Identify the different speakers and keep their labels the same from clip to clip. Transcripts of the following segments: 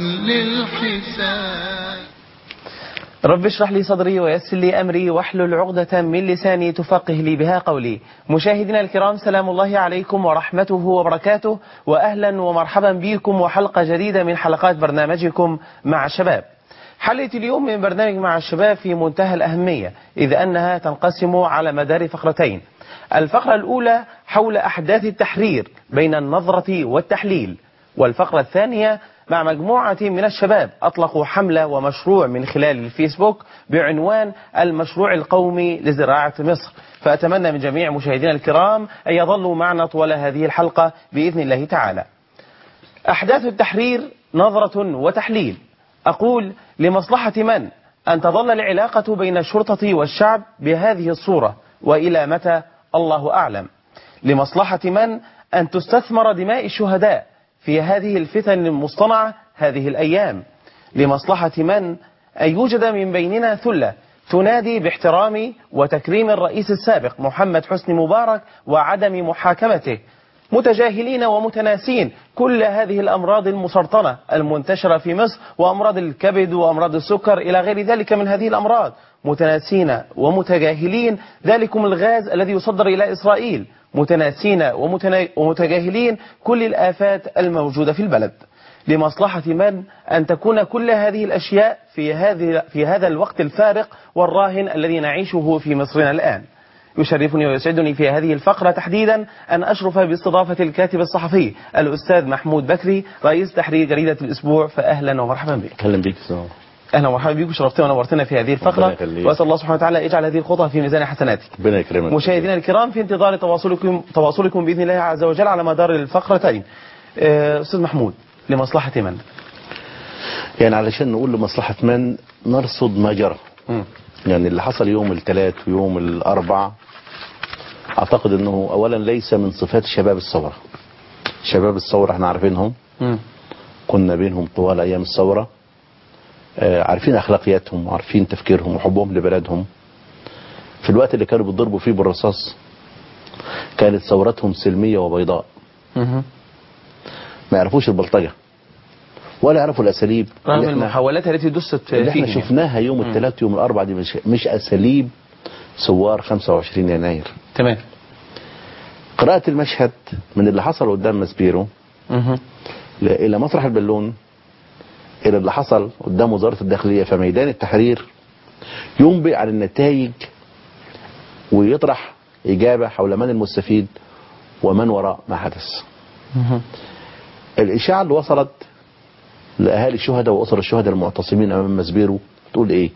Speaker 1: للحساب
Speaker 2: رب اشرح لي صدري ويسر لي أمري واحلل عقدة من لساني تفقه لي بها قولي مشاهدينا الكرام سلام الله عليكم ورحمته وبركاته وأهلا ومرحبا بكم وحلقة جديدة من حلقات برنامجكم مع الشباب حلقة اليوم من برنامج مع الشباب في منتهى الأهمية إذ أنها تنقسم على مدار فقرتين الفقرة الأولى حول أحداث التحرير بين النظرة والتحليل والفقرة الثانية مع مجموعة من الشباب أطلقوا حملة ومشروع من خلال الفيسبوك بعنوان المشروع القومي لزراعة مصر فأتمنى من جميع مشاهدينا الكرام أن يظلوا معنا طوال هذه الحلقة بإذن الله تعالى أحداث التحرير نظرة وتحليل أقول لمصلحة من أن تظل العلاقة بين الشرطة والشعب بهذه الصورة وإلى متى الله أعلم لمصلحة من أن تستثمر دماء الشهداء في هذه الفتن المصطنعة هذه الأيام لمصلحة من أن يوجد من بيننا ثلة تنادي باحترام وتكريم الرئيس السابق محمد حسني مبارك وعدم محاكمته متجاهلين ومتناسين كل هذه الأمراض المسرطنة المنتشرة في مصر وأمراض الكبد وأمراض السكر إلى غير ذلك من هذه الأمراض متناسين ومتجاهلين ذلكم الغاز الذي يصدر إلى إسرائيل متناسين ومتنا... ومتجاهلين كل الآفات الموجودة في البلد لمصلحة من أن تكون كل هذه الأشياء في, هذه في هذا الوقت الفارق والراهن الذي نعيشه في مصرنا الآن يشرفني ويسعدني في هذه الفقرة تحديدا أن أشرف باستضافة الكاتب الصحفي الأستاذ محمود بكري رئيس تحرير جريدة الأسبوع فأهلا ومرحبا بك
Speaker 3: اهلا بيك سلام
Speaker 2: أهلا ومرحبا بك وشرفتنا ونورتنا في هذه الفقرة
Speaker 3: يخليك.
Speaker 2: وأسأل الله سبحانه وتعالى يجعل هذه الخطوة في ميزان حسناتك
Speaker 3: ربنا يكرمك
Speaker 2: مشاهدينا الكرام في انتظار تواصلكم تواصلكم باذن الله عز وجل على مدار الفقرتين. آه، استاذ محمود لمصلحه من؟
Speaker 3: يعني علشان نقول لمصلحة من نرصد ما جرى
Speaker 2: مم.
Speaker 3: يعني اللي حصل يوم الثلاث ويوم الأربع أعتقد أنه أولا ليس من صفات شباب الثورة شباب الثورة احنا عارفينهم
Speaker 2: مم.
Speaker 3: كنا بينهم طوال أيام الثورة آه، عارفين أخلاقياتهم وعارفين تفكيرهم وحبهم لبلدهم في الوقت اللي كانوا بيضربوا فيه بالرصاص كانت ثورتهم سلمية وبيضاء
Speaker 2: مهم.
Speaker 3: ما يعرفوش البلطجة ولا يعرفوا الأساليب
Speaker 2: رغم
Speaker 3: اللي احنا-
Speaker 2: المحاولات التي دست
Speaker 3: اللي احنا
Speaker 2: فيهم
Speaker 3: شفناها يوم الثلاث يوم الاربع دي مش, مش اساليب ثوار 25 يناير
Speaker 2: تمام
Speaker 3: قراءة المشهد من اللي حصل قدام مسبيرو
Speaker 2: مهم.
Speaker 3: ل- الى مسرح البالون الى اللي حصل قدام وزارة الداخلية في ميدان التحرير ينبئ عن النتائج ويطرح اجابة حول من المستفيد ومن وراء ما حدث
Speaker 2: مهم.
Speaker 3: الاشاعة اللي وصلت لاهالي الشهداء واسر الشهداء المعتصمين امام مسبيرو تقول ايه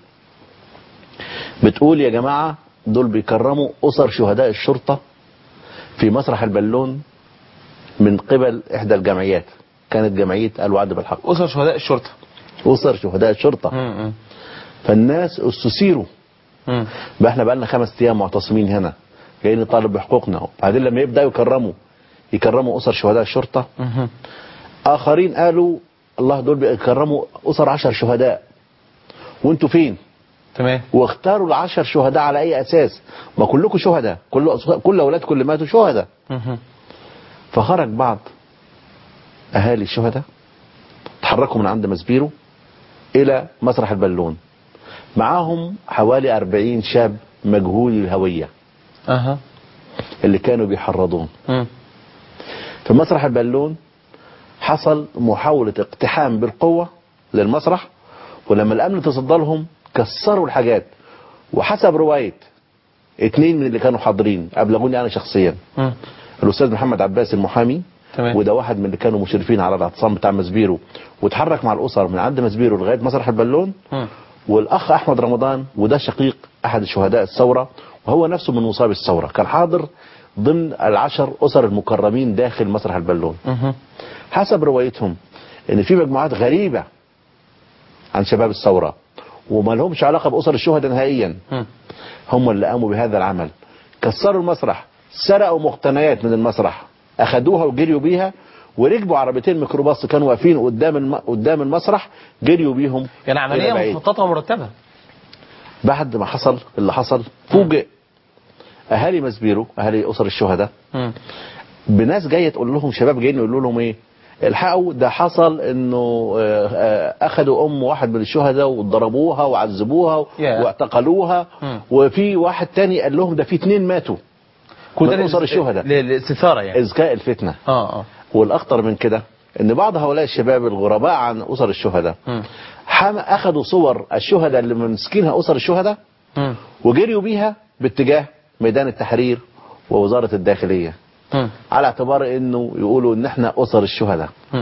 Speaker 3: بتقول يا جماعة دول بيكرموا اسر شهداء الشرطة في مسرح البالون من قبل احدى الجمعيات كانت جمعية الوعد بالحق
Speaker 2: اسر شهداء الشرطه
Speaker 3: اسر شهداء الشرطة
Speaker 2: مم.
Speaker 3: فالناس استثيروا
Speaker 2: مم.
Speaker 3: بقى احنا بقالنا خمس ايام معتصمين هنا جايين نطالب بحقوقنا بعدين لما يبداوا يكرموا يكرموا اسر شهداء الشرطة
Speaker 2: مهم.
Speaker 3: اخرين قالوا الله دول بيكرموا اسر عشر شهداء وانتوا فين
Speaker 2: تمام
Speaker 3: واختاروا العشر شهداء على اي اساس ما كلكم شهداء كل كل اولادكم اللي ماتوا شهداء
Speaker 2: مهم.
Speaker 3: فخرج بعض اهالي الشهداء تحركوا من عند مسبيرو الى مسرح البالون معاهم حوالي 40 شاب مجهول الهوية
Speaker 2: اها
Speaker 3: اللي كانوا بيحرضون
Speaker 2: مم.
Speaker 3: في مسرح البالون حصل محاولة اقتحام بالقوة للمسرح ولما الامن تصدى لهم كسروا الحاجات وحسب رواية اتنين من اللي كانوا حاضرين ابلغوني انا شخصيا
Speaker 2: مم.
Speaker 3: الاستاذ محمد عباس المحامي
Speaker 2: تمام.
Speaker 3: وده واحد من اللي كانوا مشرفين على الاعتصام بتاع مسبيرو وتحرك مع الاسر من عند مسبيرو لغايه مسرح البالون
Speaker 2: مم.
Speaker 3: والاخ احمد رمضان وده شقيق احد شهداء الثوره وهو نفسه من مصاب الثوره كان حاضر ضمن العشر اسر المكرمين داخل مسرح البالون
Speaker 2: مهم.
Speaker 3: حسب روايتهم ان في مجموعات غريبه عن شباب الثوره وما لهمش علاقه باسر الشهداء نهائيا
Speaker 2: مم.
Speaker 3: هم اللي قاموا بهذا العمل كسروا المسرح سرقوا مقتنيات من المسرح اخدوها وجريوا بيها وركبوا عربيتين ميكروباص كانوا واقفين قدام الم... قدام المسرح جريوا بيهم
Speaker 2: يعني
Speaker 3: إلى
Speaker 2: عمليه
Speaker 3: بعيد.
Speaker 2: مخططه ومرتبه
Speaker 3: بعد ما حصل اللي حصل فوجئ اهالي مسبيرو اهالي اسر الشهداء
Speaker 2: مم.
Speaker 3: بناس جايه تقول لهم شباب جايين يقولوا لهم ايه الحقوا ده حصل انه آه، واخدوا ام واحد من الشهداء وضربوها وعذبوها
Speaker 2: يا.
Speaker 3: واعتقلوها
Speaker 2: مم.
Speaker 3: وفي واحد تاني قال لهم ده في اتنين ماتوا
Speaker 2: كل ده
Speaker 3: من اسر
Speaker 2: لل-
Speaker 3: الشهداء
Speaker 2: للاستثاره يعني
Speaker 3: اذكاء الفتنه
Speaker 2: اه اه
Speaker 3: والاخطر من كده ان بعض هؤلاء الشباب الغرباء عن اسر الشهداء
Speaker 2: مم.
Speaker 3: حم اخذوا صور الشهداء اللي ممسكينها اسر الشهداء
Speaker 2: مم.
Speaker 3: وجريوا بيها باتجاه ميدان التحرير ووزاره الداخليه
Speaker 2: مم.
Speaker 3: على اعتبار انه يقولوا ان احنا اسر الشهداء
Speaker 2: مم.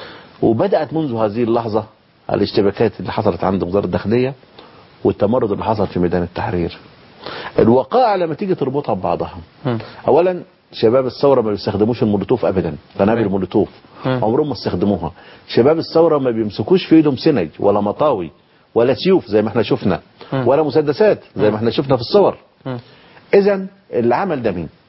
Speaker 3: وبدات منذ هذه اللحظه الاشتباكات اللي حصلت عند وزاره الداخليه والتمرد اللي حصل في ميدان التحرير الوقائع لما تيجي تربطها ببعضها
Speaker 2: مم.
Speaker 3: اولا شباب الثوره ما بيستخدموش المولوتوف ابدا قنابل
Speaker 2: تمام.
Speaker 3: المولوتوف
Speaker 2: مم.
Speaker 3: عمرهم ما استخدموها شباب الثوره ما بيمسكوش في ايدهم سنج ولا مطاوي ولا سيوف زي ما احنا شفنا
Speaker 2: مم.
Speaker 3: ولا مسدسات زي ما احنا شفنا في الصور
Speaker 2: مم.
Speaker 3: اذا اللي عمل ده مين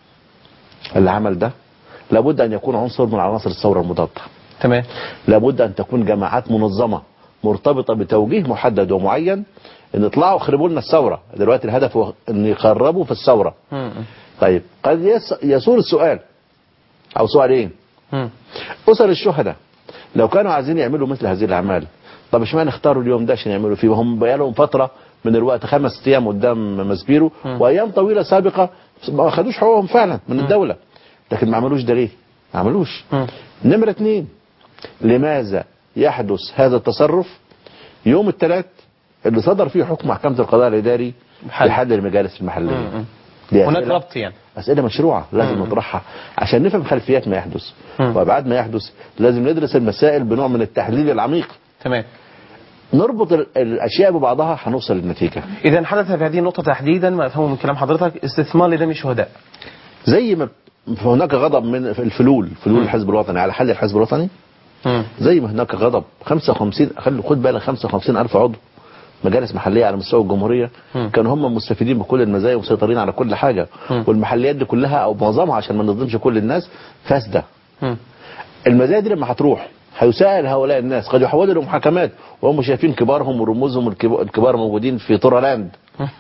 Speaker 3: اللي عمل ده لابد ان يكون عنصر من عناصر الثوره المضاده
Speaker 2: تمام
Speaker 3: لابد ان تكون جماعات منظمه مرتبطه بتوجيه محدد ومعين ان يطلعوا يخربوا لنا الثوره دلوقتي الهدف هو ان يخربوا في الثوره
Speaker 2: مم.
Speaker 3: طيب قد يس يسور السؤال او سؤالين
Speaker 2: مم.
Speaker 3: اسر الشهداء لو كانوا عايزين يعملوا مثل هذه الاعمال طب اشمعنى اختاروا اليوم ده عشان يعملوا فيه وهم بقالهم فتره من الوقت خمس ايام قدام مسبيرو
Speaker 2: مم.
Speaker 3: وايام طويله سابقه ما خدوش حقوقهم فعلا من الدوله لكن ما عملوش ده ليه؟ ما عملوش
Speaker 2: مم.
Speaker 3: نمره اثنين لماذا يحدث هذا التصرف يوم الثلاث اللي صدر فيه حكم محكمه القضاء الاداري
Speaker 2: محل.
Speaker 3: بحل المجالس المحليه
Speaker 2: مم.
Speaker 3: دي
Speaker 2: هناك
Speaker 3: أسئلة-
Speaker 2: ربط يعني
Speaker 3: أسئلة مشروعة لازم
Speaker 2: مم.
Speaker 3: نطرحها عشان نفهم خلفيات ما يحدث
Speaker 2: مم.
Speaker 3: وأبعاد ما يحدث لازم ندرس المسائل بنوع من التحليل العميق
Speaker 2: تمام
Speaker 3: نربط ال- الأشياء ببعضها هنوصل للنتيجة
Speaker 2: اذا حدث في هذه النقطه تحديدا ما افهمه من كلام حضرتك استثمار لدم الشهداء
Speaker 3: زي ما هناك غضب من الفلول فلول
Speaker 2: مم.
Speaker 3: الحزب الوطني على حل الحزب الوطني
Speaker 2: مم.
Speaker 3: زي ما هناك غضب 55 خلي خد بالك 55 ألف عضو مجالس محلية على مستوى الجمهورية
Speaker 2: مم.
Speaker 3: كانوا هم مستفيدين بكل المزايا ومسيطرين على كل حاجة
Speaker 2: مم.
Speaker 3: والمحليات دي كلها أو معظمها عشان ما نظلمش كل الناس فاسدة
Speaker 2: مم.
Speaker 3: المزايا دي لما هتروح هيسائل هؤلاء الناس قد يحولوا لمحاكمات وهم شايفين كبارهم ورموزهم الكب- الكبار موجودين في تورالاند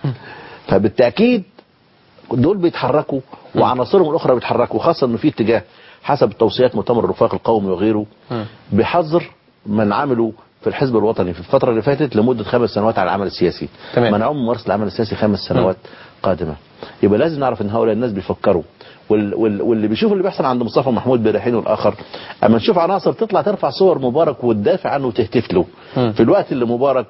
Speaker 3: فبالتاكيد دول بيتحركوا وعناصرهم الاخرى بيتحركوا خاصه انه في اتجاه حسب توصيات مؤتمر الرفاق القومي وغيره
Speaker 2: مم.
Speaker 3: بحظر من عملوا في الحزب الوطني في الفتره اللي فاتت لمده خمس سنوات على العمل السياسي
Speaker 2: تمام.
Speaker 3: منعهم من ممارسه العمل السياسي خمس سنوات قادمه يبقى لازم نعرف ان هؤلاء الناس بيفكروا وال وال واللي بيشوف اللي بيحصل عند مصطفى محمود بريحين والاخر اما نشوف عناصر تطلع ترفع صور مبارك وتدافع عنه وتهتف له
Speaker 2: مم.
Speaker 3: في الوقت اللي مبارك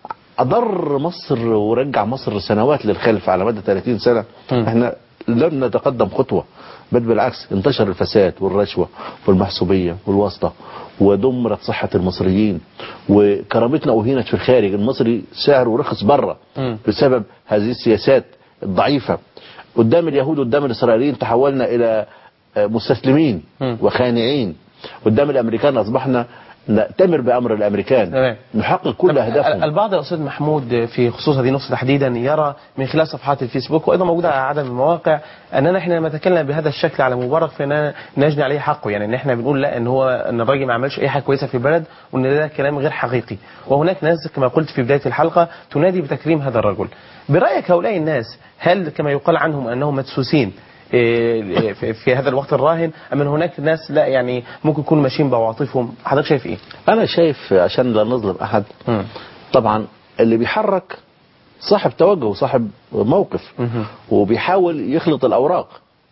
Speaker 3: اضر مصر ورجع مصر سنوات للخلف على مدى 30 سنه
Speaker 2: مم.
Speaker 3: احنا لم نتقدم خطوه بل بالعكس انتشر الفساد والرشوه والمحسوبيه والواسطه ودمرت صحه المصريين وكرامتنا اهينت في الخارج المصري سعره رخص بره
Speaker 2: مم.
Speaker 3: بسبب هذه السياسات الضعيفه قدام اليهود قدام الاسرائيليين تحولنا الى آه، مستسلمين
Speaker 2: مم.
Speaker 3: وخانعين قدام الامريكان اصبحنا نأتمر بامر الامريكان
Speaker 2: تمام.
Speaker 3: نحقق كل
Speaker 2: طب
Speaker 3: اهدافهم
Speaker 2: البعض يا استاذ محمود في خصوص هذه النقطه تحديدا يرى من خلال صفحات الفيسبوك وايضا موجوده على عدد من المواقع اننا حينما نتكلم بهذا الشكل على مبارك فاننا نجني عليه حقه يعني ان احنا بنقول لا ان هو ان الراجل ما عملش اي حاجه كويسه في البلد وان ده كلام غير حقيقي وهناك ناس كما قلت في بدايه الحلقه تنادي بتكريم هذا الرجل برايك هؤلاء الناس هل كما يقال عنهم انهم مدسوسين إيه، في في هذا الوقت الراهن ام ان هناك ناس لا يعني ممكن يكونوا ماشيين بعواطفهم حضرتك شايف ايه؟
Speaker 3: انا شايف عشان لا نظلم احد
Speaker 2: مم.
Speaker 3: طبعا اللي بيحرك صاحب توجه وصاحب موقف
Speaker 2: مهم.
Speaker 3: وبيحاول يخلط الاوراق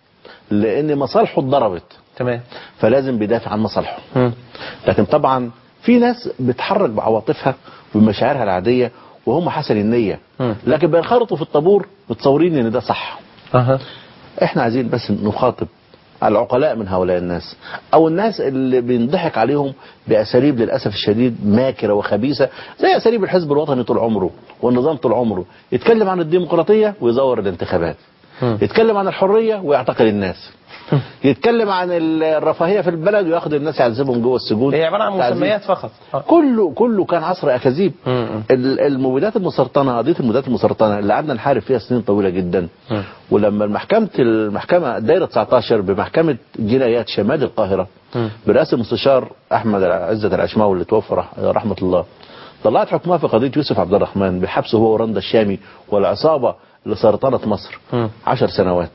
Speaker 3: لان مصالحه اتضربت
Speaker 2: تمام
Speaker 3: فلازم بيدافع عن مصالحه
Speaker 2: مم.
Speaker 3: لكن طبعا في ناس بتحرك بعواطفها وبمشاعرها العاديه وهم حسن النيه
Speaker 2: مم.
Speaker 3: لكن بينخرطوا في الطابور متصورين ان ده صح
Speaker 2: اها
Speaker 3: احنا عايزين بس نخاطب العقلاء من هؤلاء الناس او الناس اللي بينضحك عليهم باساليب للاسف الشديد ماكره وخبيثه زي اساليب الحزب الوطني طول عمره والنظام طول عمره يتكلم عن الديمقراطيه ويزور الانتخابات
Speaker 2: مم.
Speaker 3: يتكلم عن الحريه ويعتقل الناس يتكلم عن الرفاهيه في البلد وياخد الناس يعذبهم جوه السجون
Speaker 2: هي عباره عن
Speaker 3: تعذيب.
Speaker 2: مسميات فقط آه.
Speaker 3: كله كله كان عصر اكاذيب
Speaker 2: مم.
Speaker 3: ال- المبيدات المسرطنه قضيه المبيدات المسرطنه اللي قعدنا نحارب فيها سنين طويله جدا
Speaker 2: مم.
Speaker 3: ولما المحكمه المحكمه دايره 19 بمحكمه جنايات شمال القاهره
Speaker 2: مم.
Speaker 3: برئاسه المستشار احمد عزت العشماوي اللي توفى رح- رحمه الله طلعت حكمها في قضيه يوسف عبد الرحمن بحبسه هو ورندا الشامي والعصابه اللي سرطنت مصر
Speaker 2: مم.
Speaker 3: عشر سنوات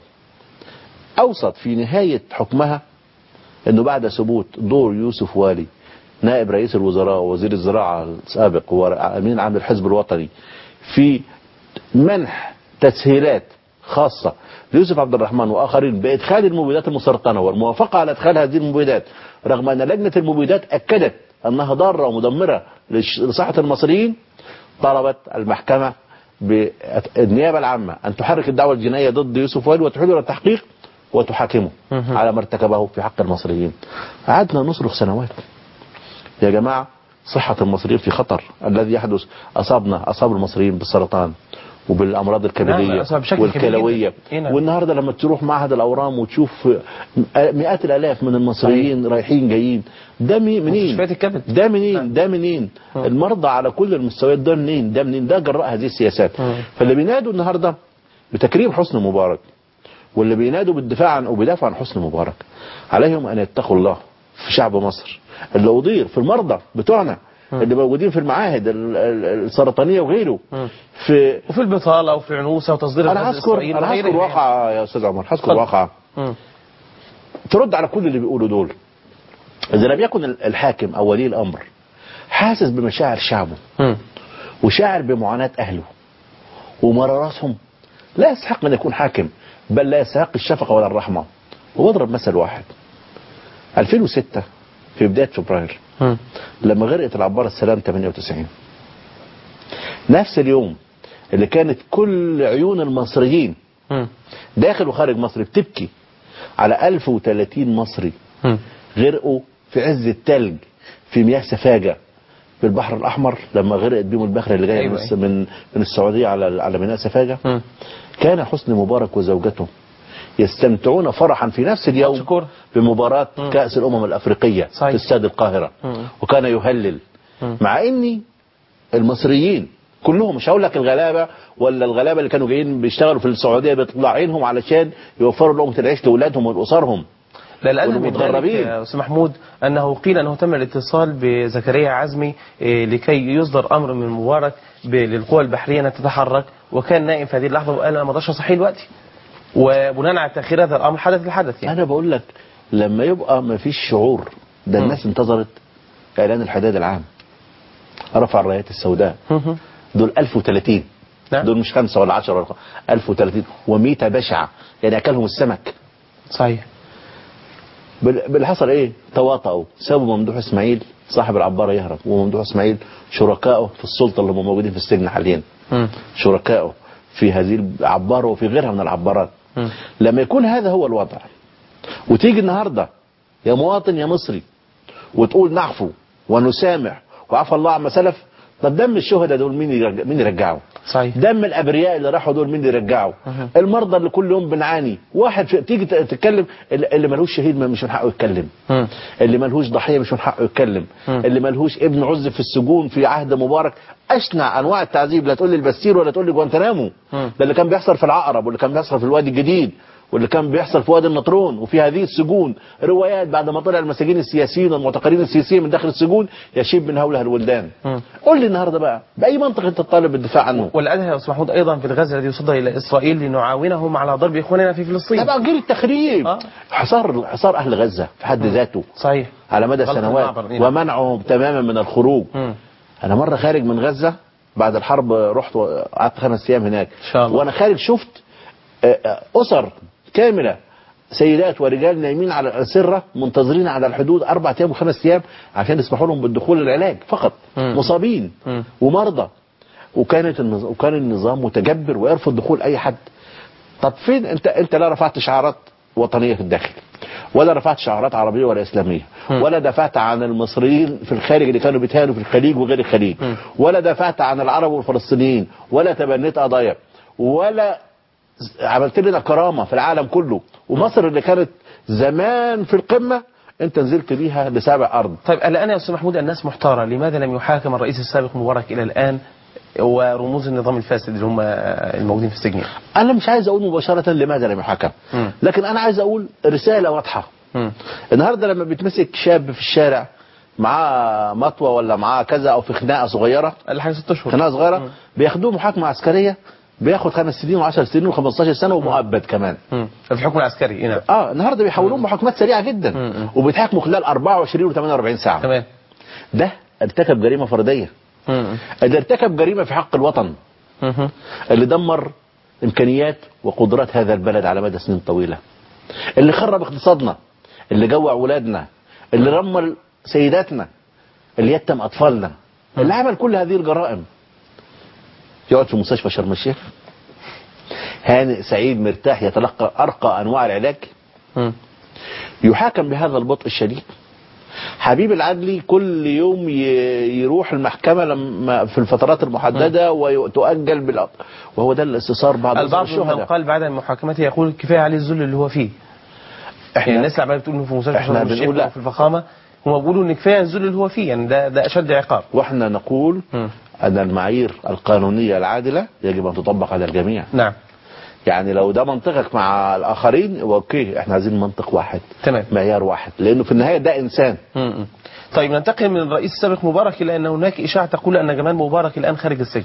Speaker 3: اوصت في نهايه حكمها انه بعد ثبوت دور يوسف والي نائب رئيس الوزراء ووزير الزراعة السابق وأمين عام الحزب الوطني في منح تسهيلات خاصة ليوسف عبد الرحمن وآخرين بإدخال المبيدات المسرطنة والموافقة على إدخال هذه المبيدات رغم أن لجنة المبيدات أكدت أنها ضارة ومدمرة لش- لصحة المصريين طلبت المحكمة بالنيابة العامة أن تحرك الدعوة الجنائية ضد يوسف وائل وتحيله إلى التحقيق وتحاكمه
Speaker 2: مهم.
Speaker 3: على ما ارتكبه في حق المصريين قعدنا نصرخ سنوات يا جماعة صحة المصريين في خطر الذي يحدث أصابنا أصاب المصريين بالسرطان وبالأمراض الكبدية
Speaker 2: نعم، أصاب بشكل كبير
Speaker 3: والكلوية
Speaker 2: جدا. إيه نعم.
Speaker 3: والنهاردة لما تروح معهد الأورام وتشوف مئات الآلاف من المصريين رايحين جايين ده مي- منين
Speaker 2: مستشفيات الكبد.
Speaker 3: ده منين ده منين المرضى على كل المستويات ده منين ده منين ده جراء هذه السياسات
Speaker 2: مم.
Speaker 3: فاللي بينادوا النهارده بتكريم حسني مبارك واللي بينادوا بالدفاع عن وبيدافعوا عن حسني مبارك عليهم ان يتقوا الله في شعب مصر اللي أضير في المرضى بتوعنا اللي موجودين في المعاهد ال- ال- السرطانيه وغيره
Speaker 2: مم.
Speaker 3: في
Speaker 2: وفي البطالة وفي العنوسة وتصدير
Speaker 3: انا
Speaker 2: الغاز
Speaker 3: هذكر
Speaker 2: الإسرائيلي
Speaker 3: انا
Speaker 2: وغيره
Speaker 3: هذكر
Speaker 2: يعني.
Speaker 3: واقعه يا استاذ عمر هذكر
Speaker 2: اتفضل.
Speaker 3: واقعه
Speaker 2: مم.
Speaker 3: ترد على كل اللي بيقولوا دول اذا لم يكن الحاكم او ولي الامر حاسس بمشاعر شعبه
Speaker 2: مم.
Speaker 3: وشاعر بمعاناة أهله ومراراتهم لا يستحق أن يكون حاكم بل لا يستحق الشفقة ولا الرحمة وبضرب مثل واحد 2006 في بداية فبراير
Speaker 2: مم.
Speaker 3: لما غرقت العبارة السلام 98 نفس اليوم اللي كانت كل عيون المصريين
Speaker 2: مم.
Speaker 3: داخل وخارج مصر بتبكي على 1030 مصري
Speaker 2: مم.
Speaker 3: غرقوا في عز التلج في مياه سفاجة في البحر الأحمر لما غرقت بيهم البخرة اللي جاية
Speaker 2: أيوة،
Speaker 3: من, الس- من من السعودية على على ميناء سفاجة
Speaker 2: مم.
Speaker 3: كان حسني مبارك وزوجته يستمتعون فرحا في نفس اليوم
Speaker 2: شكور.
Speaker 3: بمباراة
Speaker 2: مم.
Speaker 3: كأس الأمم الأفريقية
Speaker 2: صحيح.
Speaker 3: في استاد القاهرة
Speaker 2: مم.
Speaker 3: وكان يهلل
Speaker 2: مم.
Speaker 3: مع إني المصريين كلهم مش هقول لك الغلابه ولا الغلابه اللي كانوا جايين بيشتغلوا في السعوديه بيطلع عينهم علشان يوفروا لقمه العيش لاولادهم ولاسرهم
Speaker 2: لا الأدب من ذلك
Speaker 3: والمتغربين.
Speaker 2: يا أستاذ محمود أنه قيل أنه تم الاتصال بزكريا عزمي إيه، لكي يصدر أمر من مبارك ب- للقوى البحرية أن تتحرك وكان نائم في هذه اللحظة وقال أنا ما اقدرش أصحيه دلوقتي وبناء على تأخير هذا الأمر حدث الحدث يعني
Speaker 3: انا بقول لك لما يبقى ما فيش شعور ده
Speaker 2: مم.
Speaker 3: الناس انتظرت اعلان الحداد العام رفع الرايات السوداء
Speaker 2: مهم.
Speaker 3: دول 1030
Speaker 2: نعم.
Speaker 3: دول مش خمسة ولا 10 ولا خ- 1030 وميتة بشعة يعني اكلهم السمك
Speaker 2: صحيح
Speaker 3: بال- باللي حصل ايه تواطؤوا سابوا ممدوح اسماعيل صاحب العبارة يهرب وممدوح اسماعيل شركائه في السلطة اللي هم موجودين في السجن حاليا
Speaker 2: مم.
Speaker 3: شركائه في هذه العبارة وفي غيرها من العبارات
Speaker 2: مم.
Speaker 3: لما يكون هذا هو الوضع وتيجي النهاردة يا مواطن يا مصري وتقول نعفو ونسامح وعفى الله عما سلف طب دم الشهداء دول مين يرجع مين يرجعه
Speaker 2: صحيح
Speaker 3: دم الابرياء اللي راحوا دول مين يرجعه
Speaker 2: أها.
Speaker 3: المرضى اللي كل يوم بنعاني واحد في... تيجي ت- تتكلم اللي اللي ملهوش شهيد ما- مش من حقه يتكلم
Speaker 2: مم.
Speaker 3: اللي ملهوش ضحيه مش من حقه يتكلم
Speaker 2: مم.
Speaker 3: اللي ملهوش ابن عزب في السجون في عهد مبارك اشنع انواع التعذيب لا تقول لي البستير ولا تقول لي جوانتنامو
Speaker 2: مم.
Speaker 3: ده اللي كان بيحصل في العقرب واللي كان بيحصل في الوادي الجديد واللي كان بيحصل في وادي النطرون وفي هذه السجون روايات بعد ما طلع المساجين السياسيين والمعتقلين السياسيين من داخل السجون يشيب من هولها الولدان
Speaker 2: مم.
Speaker 3: قول لي النهارده بقى باي منطق انت تطالب بالدفاع عنه
Speaker 2: والأدهى يا أستاذ محمود أيضا في الغاز الذي يصدر إلى إسرائيل لنعاونهم على ضرب إخواننا في فلسطين
Speaker 3: طبعا غير التخريب
Speaker 2: آه.
Speaker 3: حصار حصار اهل غزه في حد ذاته
Speaker 2: صحيح
Speaker 3: على مدى
Speaker 2: غلق
Speaker 3: سنوات
Speaker 2: المعبر، نعم.
Speaker 3: ومنعهم تماما من الخروج
Speaker 2: مم.
Speaker 3: انا مره خارج من غزه بعد الحرب رحت قعدت خمس ايام هناك
Speaker 2: إن شاء الله.
Speaker 3: وانا خارج شفت آه، آه، اسر كامله سيدات ورجال نايمين على الأسرة منتظرين على الحدود أربع أيام وخمس أيام عشان يسمحوا لهم بالدخول للعلاج فقط
Speaker 2: مم.
Speaker 3: مصابين
Speaker 2: مم.
Speaker 3: ومرضى وكانت النظ... وكان النظام متجبر ويرفض دخول أي حد طب فين أنت أنت لا رفعت شعارات وطنية في الداخل ولا رفعت شعارات عربية ولا إسلامية
Speaker 2: مم.
Speaker 3: ولا دافعت عن المصريين في الخارج اللي كانوا بيتهانوا في الخليج وغير الخليج
Speaker 2: مم.
Speaker 3: ولا دافعت عن العرب والفلسطينيين ولا تبنيت قضايا ولا عملت لنا كرامة في العالم كله ومصر اللي كانت زمان في القمة انت نزلت بيها لسابع ارض
Speaker 2: طيب الآن يا أستاذ محمود الناس محتارة لماذا لم يحاكم الرئيس السابق مبارك إلى الآن ورموز النظام الفاسد اللي هم الموجودين في السجن
Speaker 3: انا مش عايز اقول مباشرة لماذا لم يحاكم
Speaker 2: مم.
Speaker 3: لكن انا عايز اقول رسالة واضحة
Speaker 2: مم.
Speaker 3: النهاردة لما بيتمسك شاب في الشارع معاه مطوة ولا معاه كذا او في خناقة صغيرة
Speaker 2: اللي حاجة ست أشهر
Speaker 3: خناقة صغيرة
Speaker 2: مم.
Speaker 3: بياخدوه محاكمة عسكرية بياخد خمس سنين و10 سنين و15 سنة ومؤبد كمان
Speaker 2: مم. الحكم العسكري هنا
Speaker 3: اه النهارده بيحولوه محاكمات سريعه جدا
Speaker 2: مم.
Speaker 3: وبيتحاكموا خلال 24 و 48 ساعه
Speaker 2: تمام
Speaker 3: ده ارتكب جريمه فرديه
Speaker 2: مم.
Speaker 3: اللي ارتكب جريمه في حق الوطن
Speaker 2: مم.
Speaker 3: اللي دمر امكانيات وقدرات هذا البلد على مدى سنين طويله اللي خرب اقتصادنا اللي جوع ولادنا اللي رمل سيداتنا اللي يتم اطفالنا اللي عمل كل هذه الجرائم يقعد في مستشفى شرم الشيخ هانئ سعيد مرتاح يتلقى ارقى انواع العلاج
Speaker 2: مم.
Speaker 3: يحاكم بهذا البطء الشديد حبيب العدلي كل يوم ي- يروح المحكمة لما في الفترات المحددة وتؤجل بالأ... وهو ده الاستثار بعض
Speaker 2: البعض من
Speaker 3: الشهداء
Speaker 2: قال بعد محاكمته يقول كفايه عليه الذل اللي هو فيه يعني الناس اللي عماله بتقول انه في مستشفى
Speaker 3: إحنا
Speaker 2: شرم الشيخ
Speaker 3: بنقول لا.
Speaker 2: وفي الفخامه هم بيقولوا ان كفايه الذل اللي هو فيه يعني ده ده اشد عقاب
Speaker 3: واحنا نقول
Speaker 2: مم.
Speaker 3: أن المعايير القانونية العادلة يجب أن تطبق على الجميع
Speaker 2: نعم
Speaker 3: يعني لو ده منطقك مع الآخرين يبقى أوكي احنا عايزين منطق واحد
Speaker 2: تمام
Speaker 3: معيار واحد لأنه في النهاية ده إنسان
Speaker 2: مم. طيب ننتقل من الرئيس السابق مبارك الى ان هناك اشاعه تقول ان جمال مبارك الان خارج السجن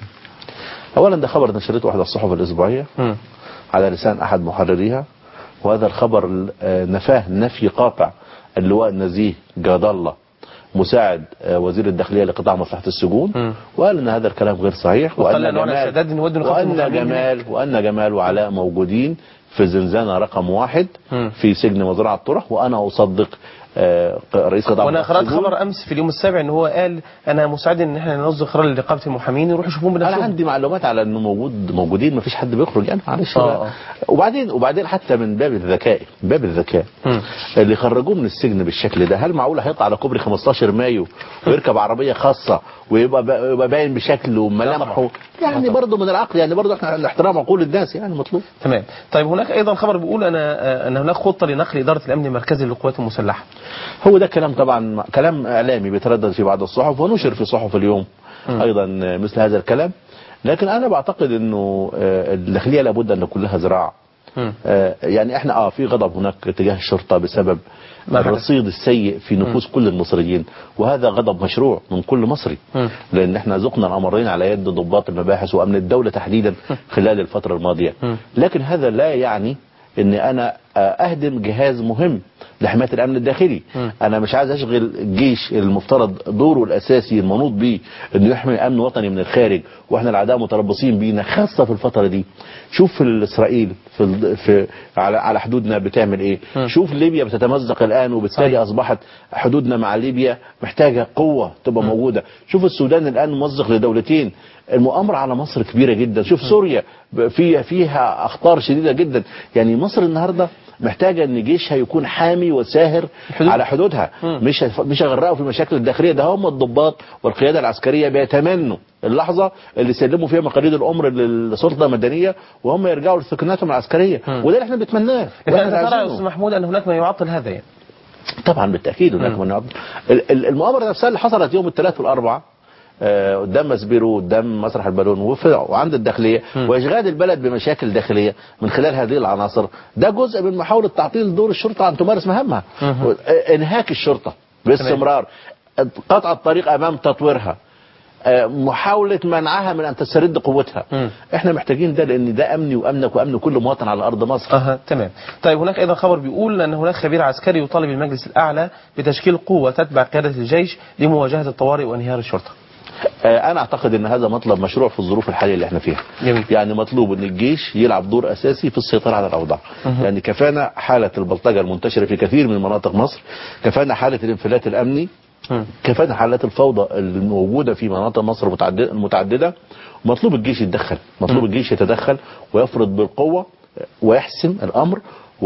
Speaker 3: أولا ده خبر نشرته إحدى الصحف الأسبوعية
Speaker 2: مم.
Speaker 3: على لسان أحد محرريها وهذا الخبر آه، نفاه نفي قاطع اللواء النزيه جاد الله مساعد آه، وزير الداخلية لقطاع مصلحة السجون
Speaker 2: مم.
Speaker 3: وقال ان هذا الكلام غير صحيح
Speaker 2: وقال أنه على استعداد إن يودوا نقابة
Speaker 3: وان
Speaker 2: المحامين
Speaker 3: جمال وان جمال وعلاء موجودين في زنزانة رقم واحد
Speaker 2: مم.
Speaker 3: في سجن مزرعة طرح وانا اصدق آه، رئيس قطاع
Speaker 2: وانا
Speaker 3: مصلحة
Speaker 2: قرات
Speaker 3: السجون.
Speaker 2: خبر امس في اليوم السابع ان هو قال انا مساعد ان احنا ننظم قرار لرقابه المحامين يروحوا يشوفوهم
Speaker 3: انا
Speaker 2: بنفسهم
Speaker 3: عندي معلومات على انه موجود موجودين ما فيش حد بيخرج يعني معلش
Speaker 2: آه،
Speaker 3: بقى.
Speaker 2: آه.
Speaker 3: وبعدين وبعدين حتى من باب الذكاء باب الذكاء
Speaker 2: مم.
Speaker 3: اللي خرجوه من السجن بالشكل ده هل معقول هيطلع على كوبري 15 مايو ويركب عربيه خاصه ويبقى با- يبقى باين بشكله وملامحه يعني برضه من العقل يعني برضه احنا احترام عقول الناس يعني مطلوب
Speaker 2: تمام طيب هناك ايضا خبر بيقول ان ان هناك خطه لنقل اداره الامن المركزي للقوات المسلحه
Speaker 3: هو ده كلام طبعا كلام اعلامي بيتردد في بعض الصحف ونشر في صحف اليوم ايضا مثل هذا الكلام لكن انا بعتقد انه آه، الداخليه لابد ان يكون لها ذراع
Speaker 2: مم.
Speaker 3: آه، يعني احنا اه في غضب هناك تجاه الشرطه بسبب
Speaker 2: ما حدث.
Speaker 3: الرصيد السيء في نفوس كل المصريين وهذا غضب مشروع من كل مصري
Speaker 2: مم.
Speaker 3: لان احنا ذقنا الامرين على يد ضباط المباحث وامن الدوله تحديدا خلال الفتره الماضيه
Speaker 2: مم.
Speaker 3: لكن هذا لا يعني ان انا آه، اهدم جهاز مهم لحمايه الامن الداخلي
Speaker 2: مم.
Speaker 3: انا مش عايز اشغل الجيش المفترض دوره الاساسي المنوط به انه يحمي امن وطني من الخارج واحنا الاعداء متربصين بينا خاصه في الفتره دي شوف اسرائيل في, ال- في على على حدودنا بتعمل ايه
Speaker 2: مم.
Speaker 3: شوف ليبيا بتتمزق الان وبالتالي
Speaker 2: صحيح.
Speaker 3: اصبحت حدودنا مع ليبيا محتاجه قوه تبقى موجوده شوف السودان الان ممزق لدولتين المؤامره على مصر كبيره جدا شوف سوريا ب- فيها فيها اخطار شديده جدا يعني مصر النهارده محتاجه ان جيشها يكون حامي وساهر
Speaker 2: الحدود.
Speaker 3: على حدودها
Speaker 2: مم.
Speaker 3: مش هيف- مش هيغرقوا في مشاكل الداخليه ده هم الضباط والقياده العسكريه بيتمنوا اللحظه اللي يسلموا فيها مقاليد الامر للسلطه المدنيه وهم يرجعوا لسكناتهم العسكريه
Speaker 2: مم.
Speaker 3: وده اللي احنا بنتمناه
Speaker 2: لكن
Speaker 3: واحنا
Speaker 2: انت ترى يا
Speaker 3: عايزينه.
Speaker 2: استاذ محمود ان هناك ما يعطل هذا يعني
Speaker 3: طبعا بالتاكيد هناك
Speaker 2: مم.
Speaker 3: من يعطل. ال- ال- المؤامره نفسها اللي حصلت يوم الثلاث والاربعاء آه، قدام مسبيرو قدام مسرح البالون وفي- وعند الداخليه
Speaker 2: مم.
Speaker 3: واشغال البلد بمشاكل داخليه من خلال هذه العناصر ده جزء من محاوله تعطيل دور الشرطه ان تمارس مهامها
Speaker 2: مهم.
Speaker 3: و- آه، انهاك الشرطه باستمرار قطع الطريق امام تطويرها آه، محاولة منعها من أن تسترد قوتها
Speaker 2: مم.
Speaker 3: احنا محتاجين ده لأن ده أمني وأمنك وأمن كل مواطن على أرض مصر
Speaker 2: اها تمام طيب هناك ايضا خبر بيقول ان هناك خبير عسكري يطالب المجلس الاعلى بتشكيل قوه تتبع قياده الجيش لمواجهه الطوارئ وانهيار الشرطه
Speaker 3: آه، انا اعتقد ان هذا مطلب مشروع في الظروف الحاليه اللي احنا فيها
Speaker 2: جميل.
Speaker 3: يعني مطلوب ان الجيش يلعب دور اساسي في السيطره على الاوضاع يعني كفانا حاله البلطجه المنتشره في كثير من مناطق مصر كفانا حاله الانفلات الامني
Speaker 2: مم.
Speaker 3: كفانا حالات الفوضى الموجوده في مناطق مصر متعدده متعدده مطلوب الجيش يتدخل مطلوب الجيش يتدخل ويفرض بالقوه ويحسم الامر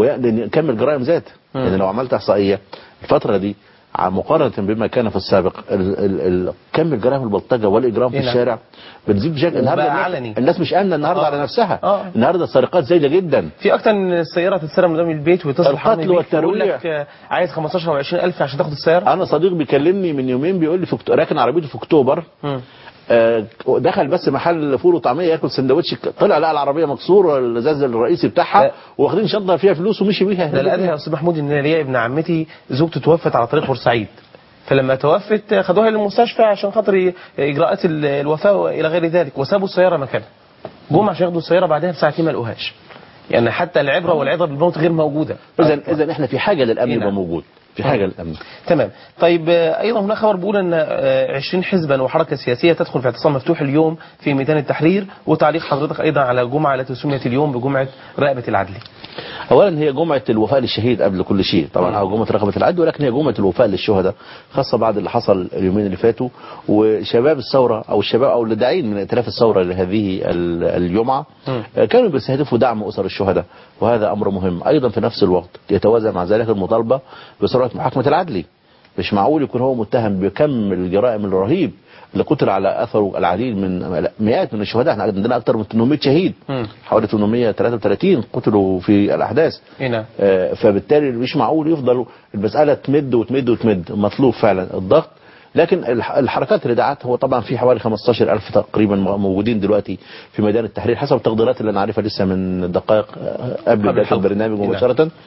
Speaker 3: ويكمل جرائم ذات يعني لو عملت احصائيه الفتره دي ع- مقارنة بما كان في السابق ال ال ال كم الجرائم البلطجة والإجرام في
Speaker 2: إيه نعم.
Speaker 3: الشارع بتزيد بشكل النهارده
Speaker 2: وبقى
Speaker 3: الناس,
Speaker 2: علني.
Speaker 3: الناس مش آمنة النهارده
Speaker 2: آه.
Speaker 3: على نفسها
Speaker 2: آه.
Speaker 3: النهارده السرقات زايدة جدا
Speaker 2: في اكتر من السياره تتسرق من قدام البيت ويتصل
Speaker 3: القتل
Speaker 2: حرامي بيك
Speaker 3: والترويع.
Speaker 2: ويقول لك آه، عايز 15 او 20 الف عشان تاخد السياره
Speaker 3: أنا صديق بيكلمني من يومين بيقول لي في أكتو- راكن عربيته في أكتوبر
Speaker 2: مم.
Speaker 3: آه، دخل بس محل فول وطعميه ياكل سندوتش طلع لقى العربيه مكسوره الازاز الرئيسي
Speaker 2: لا.
Speaker 3: بتاعها واخدين شنطه فيها فلوس ومشي بيها
Speaker 2: ده الادهى يا استاذ محمود ان ليا ابن عمتي زوجته توفت على طريق بورسعيد فلما توفت خدوها للمستشفى عشان خاطر ي- اجراءات ال- الوفاه والى غير ذلك وسابوا السياره مكانها جم عشان ياخدوا السياره بعدها بساعتين ما لقوهاش يعني حتى العبره والعظه بالموت غير موجوده
Speaker 3: اذا اذا احنا في حاجه للامن
Speaker 2: إيه
Speaker 3: يبقى
Speaker 2: نعم.
Speaker 3: موجود في حاجه للامن
Speaker 2: تمام طيب آه، ايضا هناك خبر بيقول ان آه، 20 حزبا وحركه سياسيه تدخل في اعتصام مفتوح اليوم في ميدان التحرير وتعليق حضرتك ايضا على الجمعه التي سميت اليوم بجمعه رقبه العدل
Speaker 3: اولا هي جمعه الوفاء للشهيد قبل كل شيء طبعا او جمعه رقبه العدل ولكن هي جمعه الوفاء للشهداء خاصه بعد اللي حصل اليومين اللي فاتوا وشباب الثوره او الشباب او اللي داعين من ائتلاف الثوره لهذه ال- الجمعه
Speaker 2: مم.
Speaker 3: آه، كانوا بيستهدفوا دعم اسر الشهداء وهذا امر مهم ايضا في نفس الوقت يتوازى مع ذلك المطالبه بسرعه محاكمه العدلي مش معقول يكون هو متهم بكم الجرائم الرهيب اللي قتل على اثره العديد من مئات من الشهداء احنا عندنا اكثر من 800 شهيد
Speaker 2: مم.
Speaker 3: حوالي 833 قتلوا في الاحداث
Speaker 2: هنا
Speaker 3: آه، فبالتالي مش معقول يفضل المسألة تمد وتمد وتمد مطلوب فعلا الضغط لكن الح- الحركات اللي دعت هو طبعا في حوالي 15 ألف تقريبا موجودين دلوقتي في ميدان التحرير حسب التقديرات اللي أنا عارفها لسه من دقائق آه، قبل
Speaker 2: قبل
Speaker 3: بداية
Speaker 2: الحلقة.
Speaker 3: البرنامج
Speaker 2: نعم.
Speaker 3: مباشرة آه،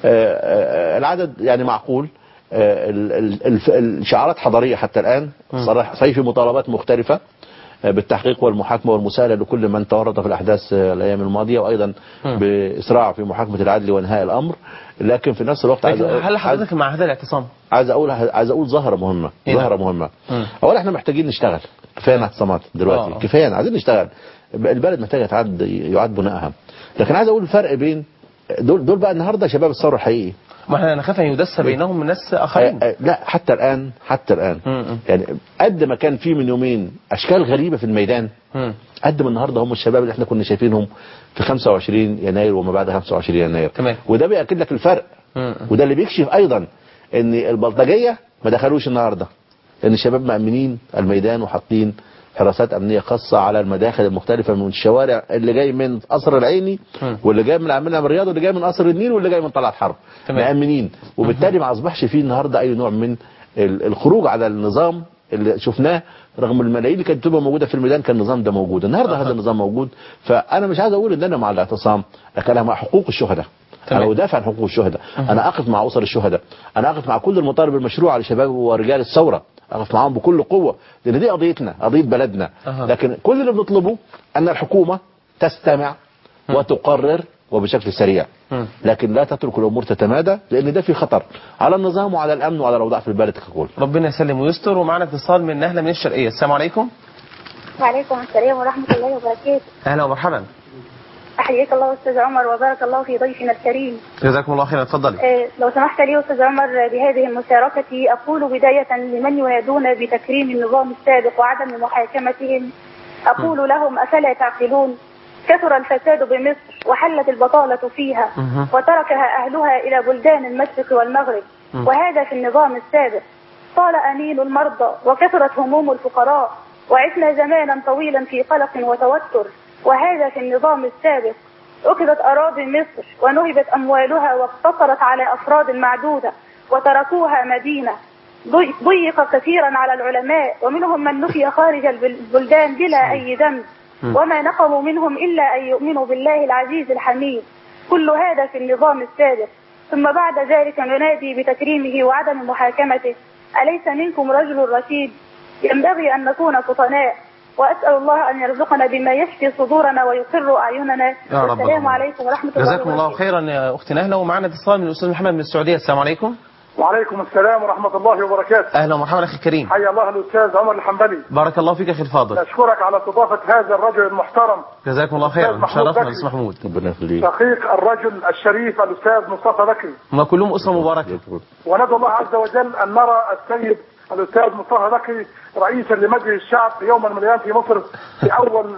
Speaker 3: آه، العدد يعني معقول آه، ال- ال- الف- الشعارات حضارية حتى الآن صراحة صحيح في مطالبات مختلفة بالتحقيق والمحاكمة والمساءلة لكل من تورط في الأحداث الأيام الماضية وأيضا
Speaker 2: مم.
Speaker 3: بإسراع في محاكمة العدل وإنهاء الأمر لكن في نفس الوقت عايز
Speaker 2: لكن
Speaker 3: أقول-
Speaker 2: هل
Speaker 3: عايز-
Speaker 2: حضرتك مع هذا الاعتصام
Speaker 3: عايز اقول عايز اقول ظاهره مهمه
Speaker 2: إيه
Speaker 3: ظاهره
Speaker 2: نعم.
Speaker 3: مهمه
Speaker 2: مم.
Speaker 3: اولا احنا محتاجين نشتغل كفايه اعتصامات دلوقتي
Speaker 2: آه.
Speaker 3: كفايه عايزين نشتغل البلد محتاجه تعد يعاد بنائها لكن عايز اقول الفرق بين دول دول بقى النهارده شباب الثوره الحقيقي
Speaker 2: ما احنا نخاف ان يدس بينهم ناس اخرين
Speaker 3: آه، آه، لا حتى الان حتى الان
Speaker 2: مم.
Speaker 3: يعني قد ما كان في من يومين اشكال غريبه في الميدان
Speaker 2: مم.
Speaker 3: قد ما النهارده هم الشباب اللي احنا كنا شايفينهم في 25 يناير وما بعد 25 يناير
Speaker 2: تمام.
Speaker 3: وده بيأكد لك الفرق
Speaker 2: مم.
Speaker 3: وده اللي بيكشف ايضا ان البلطجيه ما دخلوش النهارده ان الشباب مأمنين الميدان وحاطين حراسات امنيه خاصه على المداخل المختلفه من الشوارع اللي جاي من قصر العيني
Speaker 2: مم.
Speaker 3: واللي جاي من العاملة من الرياض واللي جاي من قصر النيل واللي جاي من طلعت حرب
Speaker 2: تمام.
Speaker 3: مأمنين وبالتالي ما اصبحش فيه النهارده اي نوع من ال- الخروج على النظام اللي شفناه رغم الملايين اللي كانت بتبقى موجوده في الميدان كان النظام ده موجود النهارده
Speaker 2: أها.
Speaker 3: هذا النظام موجود فانا مش عايز اقول ان انا مع الاعتصام لكن انا مع حقوق الشهداء
Speaker 2: تمام.
Speaker 3: انا ادافع عن حقوق الشهداء انا اقف مع اسر الشهداء انا اقف مع كل المطالب المشروعه لشباب ورجال الثوره اقف معاهم بكل قوه لان دي قضيتنا قضيه بلدنا
Speaker 2: أها.
Speaker 3: لكن كل اللي بنطلبه ان الحكومه تستمع وتقرر وبشكل سريع
Speaker 2: مم.
Speaker 3: لكن لا تترك الامور تتمادى لان ده في خطر على النظام وعلى الامن وعلى الاوضاع في البلد ككل
Speaker 2: ربنا يسلم ويستر ومعنا اتصال من نهله من الشرقيه السلام عليكم
Speaker 1: وعليكم السلام ورحمة الله وبركاته
Speaker 2: اهلا ومرحبا
Speaker 1: أحييك الله أستاذ عمر وبارك الله في ضيفنا الكريم
Speaker 2: جزاكم الله خيرا اتفضلي
Speaker 1: آه، لو سمحت لي أستاذ عمر بهذه المشاركة أقول بداية لمن ينادون بتكريم النظام السابق وعدم محاكمتهم أقول لهم أفلا تعقلون كثر الفساد بمصر وحلت البطالة فيها
Speaker 2: مهم.
Speaker 1: وتركها أهلها إلى بلدان المشرق والمغرب
Speaker 2: مم.
Speaker 1: وهذا في النظام السابق طال أنين المرضى وكثرت هموم الفقراء وعشنا زمانا طويلا في قلق وتوتر وهذا في النظام السابق أخذت أراضي مصر ونهبت أموالها واقتصرت على أفراد معدودة وتركوها مدينة ضي- ضيق كثيرا على العلماء ومنهم من نفي خارج البل- البلدان بلا أي ذنب
Speaker 2: مم.
Speaker 1: وما نقموا منهم إلا أن يؤمنوا بالله العزيز الحميد كل هذا في النظام السابق ثم بعد ذلك ننادي بتكريمه وعدم محاكمته أليس منكم رجل رشيد ينبغي أن نكون فطناء وأسأل الله أن يرزقنا بما يشفي صدورنا ويقر أعيننا
Speaker 2: يا رب
Speaker 1: والسلام
Speaker 2: اللهم.
Speaker 1: عليكم ورحمة الله
Speaker 2: جزاكم الله
Speaker 1: وبركاته
Speaker 2: خيرا يا اخت نهله ومعنا اتصال من الاستاذ محمد من السعوديه السلام عليكم
Speaker 4: وعليكم السلام ورحمة الله وبركاته
Speaker 2: اهلا ومرحبا اخي الكريم
Speaker 4: حيا الله الأستاذ عمر الحنبلي
Speaker 2: بارك الله فيك اخي الفاضل
Speaker 4: نشكرك على استضافة هذا الرجل المحترم
Speaker 2: جزاكم الله خيرا
Speaker 4: محمود
Speaker 2: شرفنا
Speaker 4: بكري.
Speaker 2: الاستاذ محمود
Speaker 3: ربنا يخليك
Speaker 4: شقيق الرجل الشريف الأستاذ مصطفى بكري
Speaker 2: ما كلهم اسره مباركه
Speaker 4: وندعو الله عز وجل أن نرى السيد الأستاذ مصطفى بكري رئيسا لمجلس الشعب يوما من الأيام في مصر في أول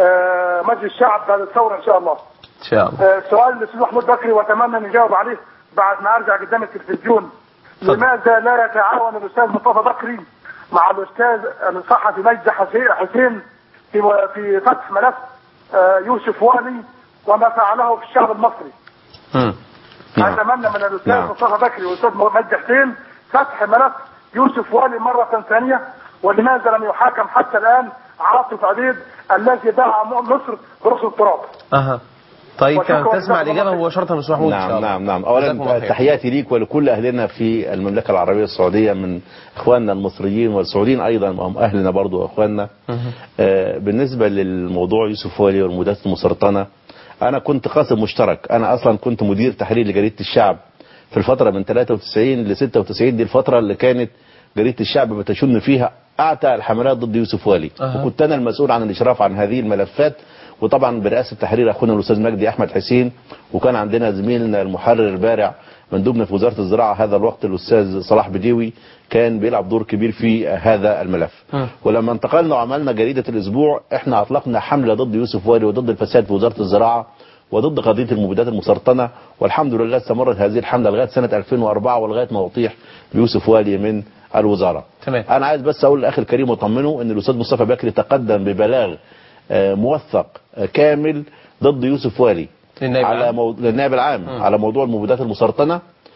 Speaker 4: آه، مجلس الشعب بعد الثورة إن شاء الله
Speaker 2: ان شاء الله
Speaker 4: آه، سؤال للأستاذ محمود بكري وأتمنى أن يجاوب عليه بعد ما أرجع قدام التلفزيون
Speaker 2: اتفضل.
Speaker 4: لماذا لا يتعاون الأستاذ مصطفى بكري مع الأستاذ الصحفي مجد حسين- حسين في في فتح ملف آه، يوسف والي وما فعله في الشعب المصري
Speaker 2: مم.
Speaker 3: نعم.
Speaker 4: أتمنى من الأستاذ
Speaker 3: نعم.
Speaker 4: مصطفى بكري والأستاذ مجد حسين فتح ملف يوسف والي مرة ثانية ولماذا لم يحاكم حتى الآن عاطف عبيد الذي باع مصر برأس التراب
Speaker 2: اها طيب
Speaker 4: وشكراً
Speaker 2: تسمع
Speaker 4: جزاكم
Speaker 2: الاجابه
Speaker 4: الله خير.
Speaker 2: مباشره من الاستاذ محمود ان شاء
Speaker 3: نعم
Speaker 2: الله
Speaker 3: نعم نعم
Speaker 2: جزاكم الله
Speaker 3: اولا
Speaker 2: خير.
Speaker 3: تحياتي ليك ولكل اهلنا في المملكه العربيه السعوديه من اخواننا المصريين والسعوديين ايضا وهم اهلنا برضو واخواننا
Speaker 2: مهم.
Speaker 3: آه، بالنسبه للموضوع يوسف والي والمدات المسرطنه انا كنت قاسم مشترك انا اصلا كنت مدير تحرير لجريده الشعب في الفترة من 93 ل 96 دي الفترة اللي كانت جريدة الشعب بتشن فيها أعتى الحملات ضد يوسف والي
Speaker 2: أها.
Speaker 3: وكنت أنا المسؤول عن الإشراف عن هذه الملفات وطبعا برئاسة تحرير أخونا الأستاذ مجدي أحمد حسين وكان عندنا زميلنا المحرر البارع مندوبنا في وزارة الزراعة هذا الوقت الأستاذ صلاح بديوي كان بيلعب دور كبير في هذا الملف
Speaker 2: م.
Speaker 3: ولما انتقلنا وعملنا جريدة الأسبوع احنا أطلقنا حملة ضد يوسف والي وضد الفساد في وزارة الزراعة وضد قضية المبيدات المسرطنة والحمد لله استمرت هذه الحملة لغاية سنة 2004 ولغاية ما أطيح بيوسف والي من الوزارة
Speaker 2: تمام.
Speaker 3: أنا عايز بس أقول لأخي الكريم وطمنه أن الأستاذ مصطفى بكري تقدم ببلاغ آه، موثق آه، كامل ضد يوسف والي
Speaker 2: للنائب
Speaker 3: على
Speaker 2: العام.
Speaker 3: مو... للنائب العام
Speaker 2: مم.
Speaker 3: على موضوع المبيدات المسرطنة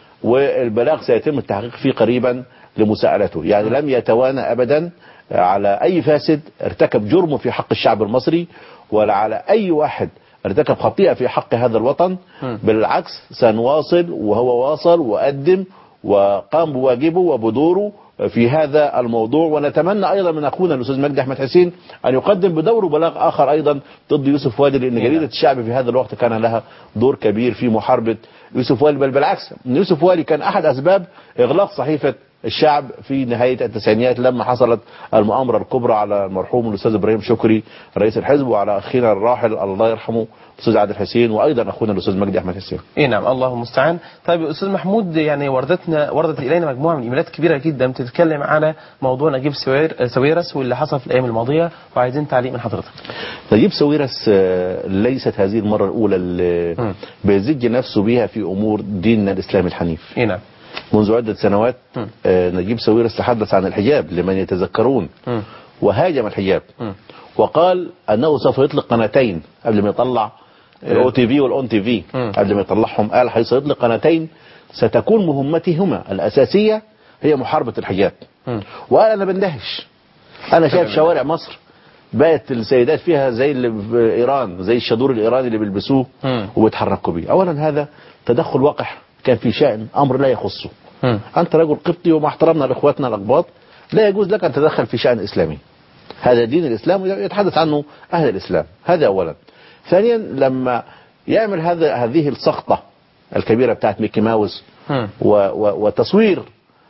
Speaker 3: والبلاغ سيتم التحقيق فيه قريبا لمساءلته يعني لم يتوانى أبدا على أي فاسد ارتكب جرم في حق الشعب المصري ولا على أي واحد ارتكب خطيئة في حق هذا الوطن
Speaker 2: مم.
Speaker 3: بالعكس سنواصل وهو واصل وقدم وقام بواجبه وبدوره في هذا الموضوع ونتمنى ايضا من اخونا الاستاذ مجدي احمد حسين ان يقدم بدوره بلاغ اخر ايضا ضد يوسف والي لان جريده الشعب في هذا الوقت كان لها دور كبير في محاربه يوسف والي بل بالعكس إن يوسف والي كان احد اسباب اغلاق صحيفه الشعب في نهايه التسعينيات لما حصلت المؤامره الكبرى على المرحوم الاستاذ ابراهيم شكري رئيس الحزب وعلى اخينا الراحل الله يرحمه الاستاذ عادل حسين وايضا اخونا الاستاذ مجدي احمد حسين
Speaker 2: اي نعم الله المستعان طيب يا استاذ محمود يعني وردتنا وردت الينا مجموعه من الايميلات كبيره جدا بتتكلم على موضوع نجيب سوير سويرس واللي حصل في الايام الماضيه وعايزين تعليق من حضرتك
Speaker 3: نجيب ساويرس آه، ليست هذه المرة الأولى اللي
Speaker 2: مم.
Speaker 3: بيزج نفسه بها في أمور ديننا الإسلامي الحنيف
Speaker 2: اي نعم
Speaker 3: منذ عدة سنوات
Speaker 2: مم.
Speaker 3: آه، نجيب ساويرس تحدث عن الحجاب لمن يتذكرون
Speaker 2: مم.
Speaker 3: وهاجم الحجاب
Speaker 2: مم.
Speaker 3: وقال أنه سوف يطلق قناتين قبل ما يطلع الاو تي في والاون تي في
Speaker 2: مم.
Speaker 3: قبل ما يطلعهم قال هيطلق قناتين ستكون مهمتهما الأساسية هي محاربة الحجاب
Speaker 2: مم.
Speaker 3: وقال أنا بندهش أنا شايف شوارع مصر بقت السيدات فيها زي اللي في إيران زي الشادور الإيراني اللي بيلبسوه
Speaker 2: مم.
Speaker 3: وبيتحركوا بيه أولا هذا تدخل وقح كان في شأن أمر لا يخصه
Speaker 2: مم.
Speaker 3: أنت رجل قبطي ومع احترامنا لإخواتنا الأقباط لا يجوز لك أن تتدخل في شأن إسلامي هذا دين الإسلام يتحدث عنه أهل الإسلام هذا أولا ثانيا لما يعمل هذا هذه السقطة الكبيرة بتاعت ميكي ماوس
Speaker 2: مم.
Speaker 3: و و وتصوير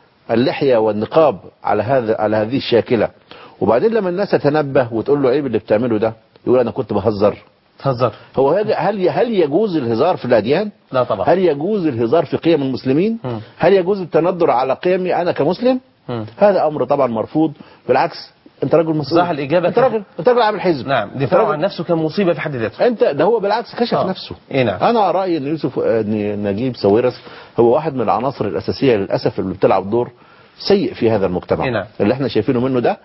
Speaker 3: اللحية والنقاب على هذا على هذه الشاكلة وبعدين لما الناس تتنبه وتقول له عيب اللي بتعمله ده يقول أنا كنت بهزر
Speaker 2: تهزر
Speaker 3: هو هل هل هل يجوز الهزار في الأديان؟
Speaker 2: لا طبعا
Speaker 3: هل يجوز الهزار في قيم المسلمين
Speaker 2: مم.
Speaker 3: هل يجوز التندر على قيمي انا كمسلم
Speaker 2: مم.
Speaker 3: هذا امر طبعا مرفوض بالعكس انت راجل مسؤول
Speaker 2: صح الإجابة
Speaker 3: انت
Speaker 2: كان-
Speaker 3: راجل انت راجل عامل حزب
Speaker 2: نعم
Speaker 3: أنت
Speaker 2: دفاعه
Speaker 3: راجل-
Speaker 2: عن نفسه كان مصيبه في حد ذاته
Speaker 3: انت ده هو بالعكس كشف
Speaker 2: آه.
Speaker 3: نفسه
Speaker 2: إيه نعم.
Speaker 3: انا رايي ان يوسف ان نجيب ساويرس هو واحد من العناصر الاساسيه للاسف اللي بتلعب دور سيء في هذا المجتمع
Speaker 2: إيه نعم.
Speaker 3: اللي احنا شايفينه منه ده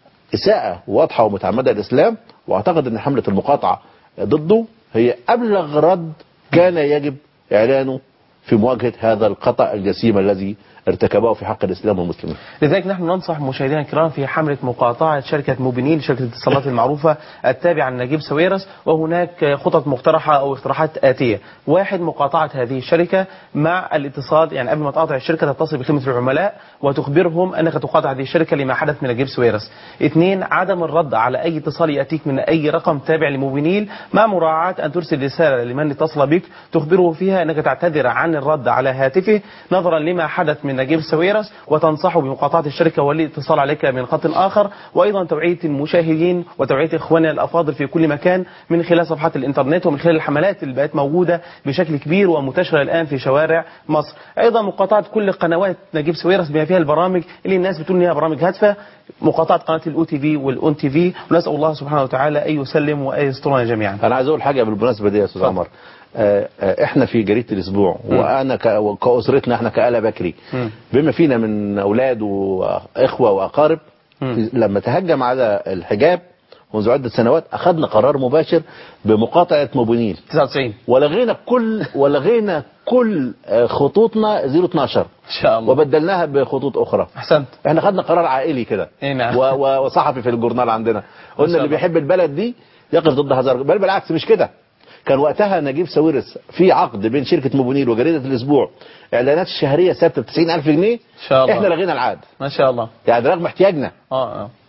Speaker 3: اساءه واضحه ومتعمده للاسلام واعتقد ان حمله المقاطعه ضده هي ابلغ رد كان يجب اعلانه في مواجهه هذا الخطا الجسيم الذي ارتكبه في حق الاسلام والمسلمين
Speaker 2: لذلك نحن ننصح مشاهدينا الكرام في حملة مقاطعة شركة موبينيل شركة الاتصالات المعروفة التابعة لنجيب ساويرس وهناك خطط مقترحة أو اقتراحات آتية واحد مقاطعة هذه الشركة مع الاتصال يعني قبل ما تقاطع الشركة تتصل بخدمة العملاء وتخبرهم أنك تقاطع هذه الشركة لما حدث من نجيب ساويرس اثنين عدم الرد على أي اتصال يأتيك من أي رقم تابع لموبينيل مع مراعاة أن ترسل رسالة لمن اتصل بك تخبره فيها أنك تعتذر عن الرد على هاتفه نظرا لما حدث من نجيب ساويرس وتنصحه بمقاطعة الشركة والاتصال عليك من خط آخر وأيضا توعية المشاهدين وتوعية إخواننا الأفاضل في كل مكان من خلال صفحات الإنترنت ومن خلال الحملات اللي بقت موجودة بشكل كبير ومنتشرة الآن في شوارع مصر أيضا مقاطعة كل قنوات نجيب ساويرس بما فيها البرامج اللي الناس بتقول إنها برامج هادفة مقاطعة قناة الأو تي في والأون تي في ونسأل الله سبحانه وتعالى أن يسلم وأن يسترنا جميعا
Speaker 3: انا عايز اقول حاجه بالمناسبه دي يا استاذ
Speaker 2: اتفضل.
Speaker 3: عمر آه، آه، احنا في جريده الاسبوع وانا ك- كاسرتنا احنا كآلة بكري
Speaker 2: مم.
Speaker 3: بما فينا من اولاد واخوه واقارب
Speaker 2: مم.
Speaker 3: لما تهجم على الحجاب منذ عده سنوات اخذنا قرار مباشر بمقاطعه موبينيل
Speaker 2: 99
Speaker 3: ولغينا كل ولغينا كل آه، خطوطنا 012
Speaker 2: إن شاء الله
Speaker 3: وبدلناها بخطوط اخرى
Speaker 2: أحسنت
Speaker 3: احنا خدنا قرار عائلي كده
Speaker 2: إيه نعم.
Speaker 3: و- و- وصحفي في الجورنال عندنا قلنا
Speaker 2: شاء
Speaker 3: اللي
Speaker 2: الله.
Speaker 3: بيحب البلد دي يقف ضد هذا الرجل. بل بالعكس مش كده كان وقتها نجيب ساويرس في عقد بين شركه موبينيل وجريده الاسبوع اعلانات الشهريه ثابته ب 90000 جنيه
Speaker 2: إن شاء الله
Speaker 3: احنا لغينا العقد
Speaker 2: ما شاء الله
Speaker 3: يعني رغم احتياجنا
Speaker 2: آه آه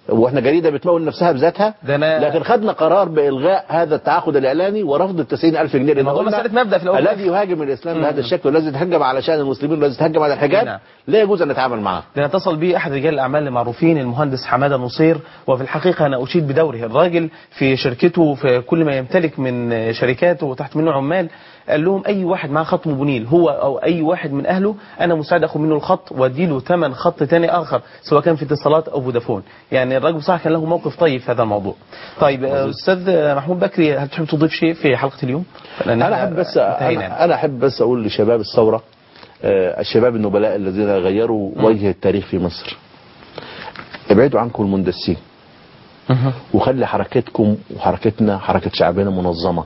Speaker 3: واحنا جريده بتمول نفسها بذاتها
Speaker 2: ده أنا-
Speaker 3: لكن خدنا قرار بالغاء هذا التعاقد الاعلاني ورفض ال 90000 جنيه لان
Speaker 2: الموضوع
Speaker 3: قلنا
Speaker 2: مسألة مبدأ في الأول
Speaker 3: الذي يهاجم الاسلام بهذا الشكل والذي يتهجم على شان المسلمين والذي يتهجم على الحجاب
Speaker 2: نعم.
Speaker 3: لا يجوز ان نتعامل معه
Speaker 2: لنتصل به أحد رجال الأعمال المعروفين المهندس حمادة نصير وفي الحقيقة أنا أشيد بدوره الراجل في شركته في كل ما يمتلك من شركاته وتحت منه عمال قال لهم أي واحد معاه خط موبينيل هو أو أي واحد من أهله أنا مساعد أخذ منه الخط وأديله ثمن خط تاني آخر سواء كان في اتصالات أو فودافون يعني الراجل بصراحة كان له موقف طيب في هذا الموضوع طيب آه، أستاذ محمود بكري هل تحب تضيف شيء في حلقة اليوم؟ لأن
Speaker 3: انا
Speaker 2: إحنا
Speaker 3: احب بس
Speaker 2: انتهينا يعني.
Speaker 3: انا, أنا احب بس اقول لشباب الثوره آه، الشباب النبلاء الذين غيروا وجه التاريخ في مصر ابعدوا عنكم المندسين
Speaker 2: مهم.
Speaker 3: وخلي حركتكم وحركتنا حركة شعبنا منظمة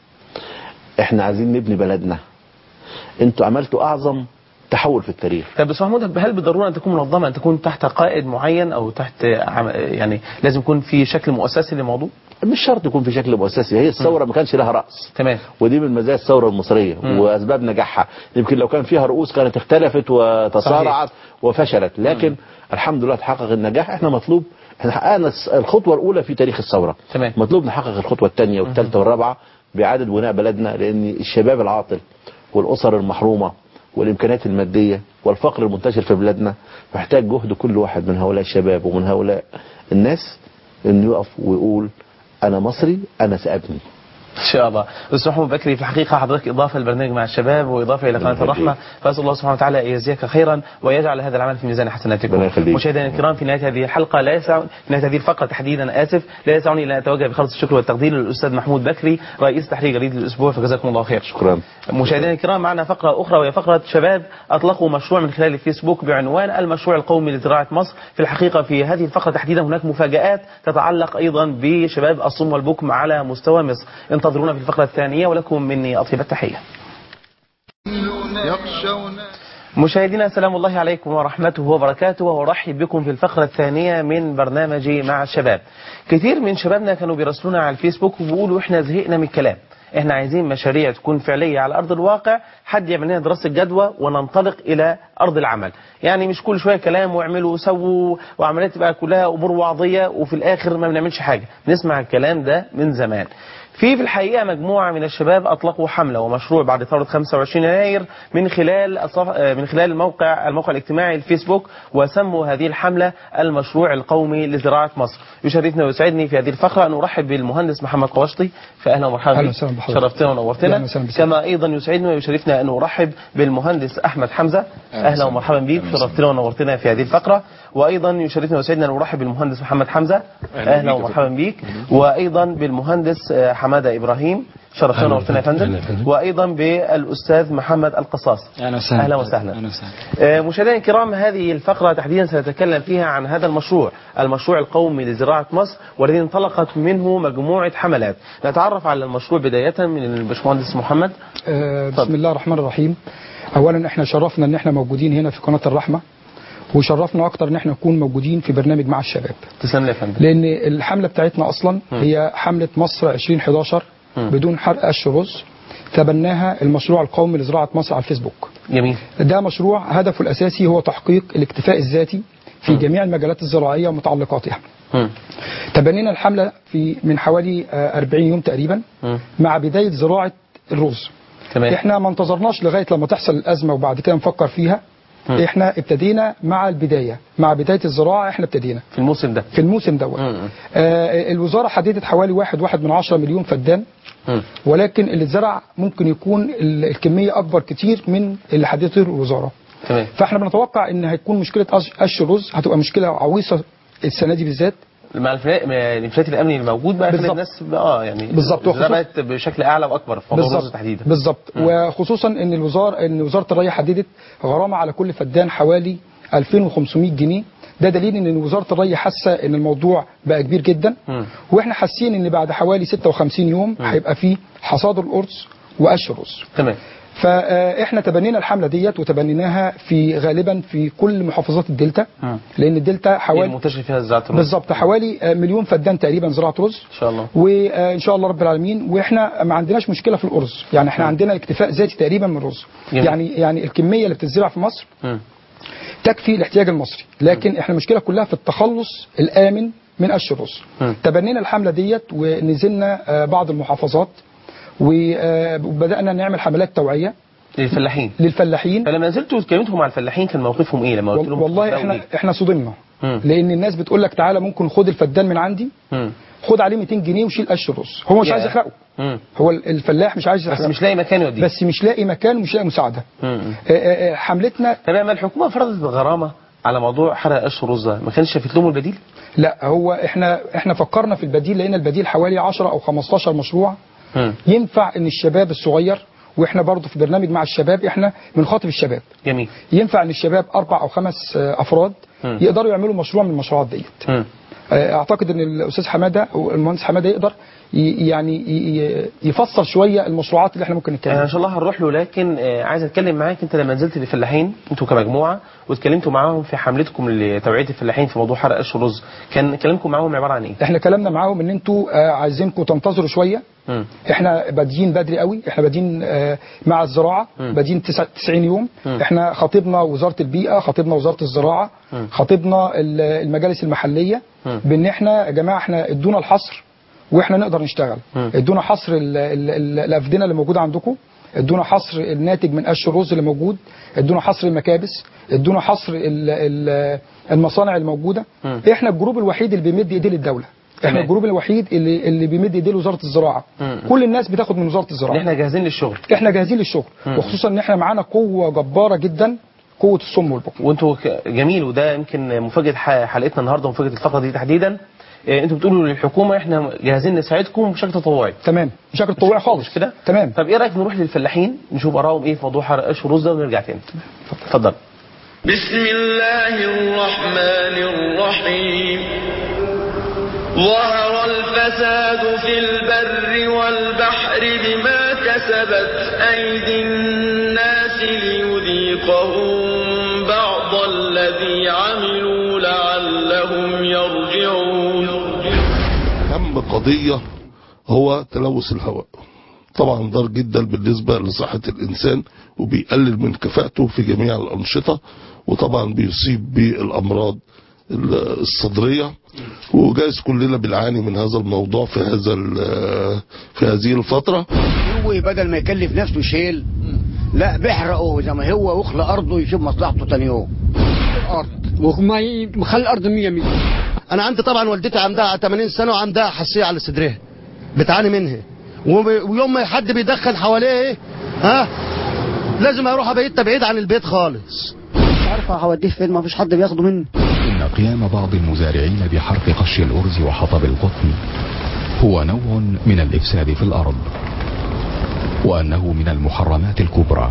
Speaker 3: احنا عايزين نبني بلدنا انتوا عملتوا اعظم تحول في التاريخ
Speaker 2: طب بس محمود هل بالضروره ان تكون منظمه ان تكون تحت قائد معين او تحت عم- يعني لازم يكون في شكل مؤسسي للموضوع؟
Speaker 3: مش شرط يكون في شكل مؤسسي هي الثورة ما كانش لها رأس
Speaker 2: تمام
Speaker 3: ودي من مزايا الثورة المصرية
Speaker 2: مم.
Speaker 3: وأسباب نجاحها يمكن لو كان فيها رؤوس كانت اختلفت وتصارعت وفشلت لكن الحمد لله تحقق النجاح احنا مطلوب احنا حققنا الس- الخطوة الأولى في تاريخ الثورة
Speaker 2: تمام.
Speaker 3: مطلوب نحقق الخطوة الثانية والثالثة والرابعة بإعادة بناء بلدنا لأن الشباب العاطل والأسر المحرومة والإمكانيات المادية والفقر المنتشر في بلادنا محتاج جهد كل واحد من هؤلاء الشباب ومن هؤلاء الناس انه يقف ويقول انا مصري انا سأبني
Speaker 2: ان شاء الله استاذ محمود بكري في الحقيقه حضرتك اضافه للبرنامج مع الشباب واضافه الى قناه
Speaker 3: ربنا
Speaker 2: الرحمه
Speaker 3: يخليك.
Speaker 2: فاسال الله سبحانه وتعالى ان يجزيك خيرا ويجعل هذا العمل في ميزان حسناتكم
Speaker 3: ربنا يخليك.
Speaker 2: مشاهدينا الكرام في نهايه هذه الحلقه لا يسع في نهايه هذه الفقره تحديدا اسف لا يسعني الا ان اتوجه بخالص الشكر والتقدير للاستاذ محمود بكري رئيس تحرير جريده الاسبوع فجزاكم الله خير
Speaker 3: شكرا
Speaker 2: مشاهدينا الكرام معنا فقرة أخرى وهي فقرة شباب أطلقوا مشروع من خلال الفيسبوك بعنوان المشروع القومي لزراعة مصر في الحقيقة في هذه الفقرة تحديدا هناك مفاجآت تتعلق أيضا بشباب الصم والبكم على مستوى مصر انتظرونا في الفقرة الثانية ولكم مني أطيب التحية
Speaker 5: يخشون
Speaker 2: مشاهدينا سلام الله عليكم ورحمته وبركاته وارحب بكم في الفقرة الثانية من برنامجي مع الشباب كثير من شبابنا كانوا بيراسلونا على الفيسبوك وبيقولوا احنا زهقنا من الكلام احنا عايزين مشاريع تكون فعلية على أرض الواقع حد يعمل لنا دراسة جدوى وننطلق إلى أرض العمل يعني مش كل شوية كلام واعملوا وسووا وعمليات تبقى كلها أمور وعظية وفي الآخر ما بنعملش حاجة نسمع الكلام ده من زمان في في الحقيقة مجموعة من الشباب أطلقوا حملة ومشروع بعد ثورة 25 يناير من خلال الصف... آه، من خلال الموقع الموقع الاجتماعي الفيسبوك وسموا هذه الحملة المشروع القومي لزراعة مصر يشرفني ويسعدني في هذه الفقرة أن أرحب بالمهندس محمد قواشطي فأهلا ومرحبا
Speaker 6: أهلا
Speaker 2: بك.
Speaker 6: وسهلا بحضرتك.
Speaker 2: شرفتنا ونورتنا
Speaker 6: أهلا وسهلا بك.
Speaker 2: كما أيضا يسعدني ويشرفنا أن أرحب بالمهندس أحمد حمزة أهلا
Speaker 5: وسهلا.
Speaker 2: ومرحبا بك
Speaker 5: أهلا وسهلا.
Speaker 2: شرفتنا ونورتنا في هذه الفقرة وأيضا يشرفنا ويسعدنا أن أرحب بالمهندس محمد حمزة
Speaker 5: أهلا
Speaker 2: أهلا
Speaker 5: بك.
Speaker 2: ومرحبا بك وأيضا بالمهندس آه، حمادة إبراهيم شرفتنا
Speaker 6: أهلا
Speaker 2: ونورتنا يا
Speaker 6: وسهلا.
Speaker 2: فندم
Speaker 6: أهلا يا فندم.
Speaker 2: وأيضا بالأستاذ محمد القصاص
Speaker 6: اهلا وسهلا
Speaker 2: أهلا وسهلا.
Speaker 6: اهلا وسهلا
Speaker 2: آه، مشاهدينا الكرام هذه الفقرة تحديدا سنتكلم فيها عن هذا المشروع المشروع القومي لزراعة مصر والذي انطلقت منه مجموعة حملات نتعرف على المشروع بداية من الباشمهندس محمد
Speaker 6: آه،
Speaker 2: اتفضل.
Speaker 6: بسم الله الرحمن الرحيم اولا احنا شرفنا ان احنا موجودين هنا في قناه الرحمه وشرفنا اكتر ان احنا نكون موجودين في برنامج مع الشباب
Speaker 2: تسلم لي يا فندم
Speaker 6: لان الحمله بتاعتنا اصلا هي حمله مصر 2011
Speaker 2: مم.
Speaker 6: بدون حرق قش رز تبناها المشروع القومي لزراعه مصر على الفيسبوك
Speaker 2: جميل
Speaker 6: ده مشروع هدفه الاساسي هو تحقيق الاكتفاء الذاتي في جميع المجالات الزراعيه ومتعلقاتها
Speaker 2: مم.
Speaker 6: تبنينا الحمله في من حوالي آه، 40 يوم تقريبا
Speaker 2: مم.
Speaker 6: مع بدايه زراعه الرز
Speaker 2: تمام
Speaker 6: احنا ما انتظرناش لغايه لما تحصل الازمه وبعد كده نفكر فيها
Speaker 2: مم.
Speaker 6: احنا ابتدينا مع البدايه مع بدايه الزراعه احنا ابتدينا
Speaker 2: في الموسم ده
Speaker 6: في الموسم دوت
Speaker 2: مم.
Speaker 6: آه الوزاره حددت حوالي واحد واحد من عشرة مليون فدان
Speaker 2: مم.
Speaker 6: ولكن اللي اتزرع ممكن يكون ال- الكميه اكبر كتير من اللي حددته الوزاره
Speaker 2: تمام
Speaker 6: فاحنا بنتوقع ان هيكون مشكله قش قش الرز هتبقى مشكله عويصه السنه دي بالذات
Speaker 2: مع الفلا- مع الانفلات الامني الموجود بقى خلى
Speaker 6: بالظبط.
Speaker 2: الناس اه يعني
Speaker 6: بالظبط. وخصوص-
Speaker 2: زرعت بشكل اعلى واكبر في موضوع الرز تحديدا
Speaker 6: بالظبط وخصوصا ان الوزاره ان وزاره الري حددت غرامه على كل فدان حوالي 2500 جنيه ده دليل ان وزاره الري حاسه ان الموضوع بقى كبير جدا
Speaker 2: مم.
Speaker 6: واحنا حاسين ان بعد حوالي 56 يوم هيبقى فيه حصاد الارز وقش الرز
Speaker 2: تمام
Speaker 6: فاحنا تبنينا الحمله ديت وتبنيناها في غالبا في كل محافظات الدلتا
Speaker 2: مم.
Speaker 6: لان الدلتا
Speaker 2: هي
Speaker 6: حوالي
Speaker 2: المنتشر فيها زراعه الرز
Speaker 6: بالظبط حوالي آه، مليون فدان تقريبا زراعه رز
Speaker 2: ان شاء الله
Speaker 6: وان شاء الله رب العالمين واحنا ما عندناش مشكله في الارز يعني احنا عندنا اكتفاء ذاتي تقريبا من الرز
Speaker 2: جميل.
Speaker 6: يعني يعني الكميه اللي بتتزرع في مصر
Speaker 2: مم.
Speaker 6: تكفي الاحتياج المصري لكن احنا المشكله كلها في التخلص الامن من قش الرز
Speaker 2: مم.
Speaker 6: تبنينا الحمله ديت ونزلنا آه، بعض المحافظات و- وبدانا نعمل حملات توعيه
Speaker 2: للفلاحين
Speaker 6: للفلاحين
Speaker 2: فلما نزلتوا واتكلمتوا مع الفلاحين كان موقفهم ايه لما قلت
Speaker 6: وال-
Speaker 2: لهم
Speaker 6: والله
Speaker 2: تبدأوا
Speaker 6: احنا
Speaker 2: ليه؟
Speaker 6: احنا صدمنا
Speaker 2: مم.
Speaker 6: لان الناس بتقول لك تعالى ممكن خد الفدان من عندي
Speaker 2: مم.
Speaker 6: خد عليه 200 جنيه وشيل قش الرز هو مش
Speaker 2: يا.
Speaker 6: عايز يحرقه
Speaker 2: مم.
Speaker 6: هو ال- الفلاح مش عايز
Speaker 2: بس
Speaker 6: يحرقه
Speaker 2: مش لاقي مكان يوديه
Speaker 6: بس مش لاقي مكان ومش لاقي مساعده
Speaker 2: مم.
Speaker 6: آه، آه، آه، حملتنا
Speaker 2: طب لما الحكومه فرضت بغرامه على موضوع حرق قش الرز ده ما كانش شافت لهم البديل؟
Speaker 6: لا هو احنا احنا فكرنا في البديل لقينا البديل حوالي 10 او 15 مشروع
Speaker 2: مم.
Speaker 6: ينفع ان الشباب الصغير واحنا برضو في برنامج مع الشباب احنا بنخاطب الشباب
Speaker 2: جميل
Speaker 6: ينفع ان الشباب اربع او خمس آه، افراد
Speaker 2: مم.
Speaker 6: يقدروا يعملوا مشروع من المشروعات ديت
Speaker 2: مم.
Speaker 6: آه، اعتقد ان الاستاذ حماده او المهندس حماده يقدر ي- يعني ي- ي- يفسر شويه المشروعات اللي احنا ممكن
Speaker 2: احنا
Speaker 6: نتكلم
Speaker 2: ان شاء الله هنروح له لكن آه، عايز اتكلم معاك انت لما نزلت للفلاحين انتوا كمجموعه واتكلمتوا معاهم في حملتكم لتوعيه الفلاحين في موضوع حرق قش الرز كان كلامكم معاهم عباره عن ايه؟
Speaker 6: احنا كلامنا معاهم ان انتوا آه، عايزينكم تنتظروا شويه
Speaker 2: مم.
Speaker 6: احنا بادئين بدري قوي احنا بادئين آه، مع الزراعه
Speaker 2: مم.
Speaker 6: بادئين تسع- 90 يوم
Speaker 2: مم.
Speaker 6: احنا خاطبنا وزاره البيئه خاطبنا وزاره الزراعه
Speaker 2: مم.
Speaker 6: خاطبنا ال- المجالس المحليه
Speaker 2: مم.
Speaker 6: بان احنا يا جماعه احنا ادونا الحصر واحنا نقدر نشتغل
Speaker 2: مم.
Speaker 6: ادونا حصر ال- ال- ال- الافدنه اللي موجوده عندكم ادونا حصر الناتج من قش الرز اللي موجود ادونا حصر المكابس ادونا حصر ال- ال- المصانع الموجوده
Speaker 2: مم.
Speaker 6: احنا الجروب الوحيد اللي بيمد ايديه للدوله احنا
Speaker 2: تمام.
Speaker 6: الجروب الوحيد اللي اللي بيمد ايديه لوزاره الزراعه
Speaker 2: مم.
Speaker 6: كل الناس بتاخد من وزاره
Speaker 2: ان
Speaker 6: الزراعه
Speaker 2: احنا جاهزين للشغل
Speaker 6: احنا جاهزين للشغل
Speaker 2: مم.
Speaker 6: وخصوصا ان احنا معانا قوه جباره جدا قوه الصم والبكم
Speaker 2: وانتوا ك- جميل وده يمكن مفاجاه ح- حلقتنا النهارده ومفاجاه الفقره دي تحديدا آه، انتوا بتقولوا للحكومه احنا جاهزين نساعدكم بشكل تطوعي
Speaker 6: تمام بشكل تطوعي خالص
Speaker 2: مش كده؟
Speaker 6: تمام
Speaker 2: طب ايه رايك نروح للفلاحين نشوف ارائهم ايه في موضوع حرق قش الرز ده ونرجع تاني اتفضل
Speaker 5: بسم الله الرحمن الرحيم ظهر الفساد في البر والبحر بما كسبت أيدي الناس ليذيقهم بعض الذي عملوا لعلهم يرجعون
Speaker 7: أهم قضية هو تلوث الهواء طبعا ضار جدا بالنسبة لصحة الإنسان وبيقلل من كفاءته في جميع الأنشطة وطبعا بيصيب بالأمراض ال- الصدرية وجايز كلنا بنعاني من هذا الموضوع في هذا ال- في هذه الفترة
Speaker 8: هو بدل ما يكلف نفسه شيل لا بيحرقه زي ما هو ويخلى ارضه يشوف مصلحته تاني يوم
Speaker 9: الارض وما ي- مخلي الارض 100 100
Speaker 8: انا عندي طبعا والدتي عندها 80 سنه وعندها حساسيه على صدرها بتعاني منها وب- ويوم ما حد بيدخن حواليه ها لازم اروح ابيت بعيد عن البيت خالص
Speaker 9: مش عارفه هوديه فين ما فيش حد بياخده مني
Speaker 10: إن قيام بعض المزارعين بحرق قش الأرز وحطب القطن هو نوع من الإفساد في الأرض وأنه من المحرمات الكبرى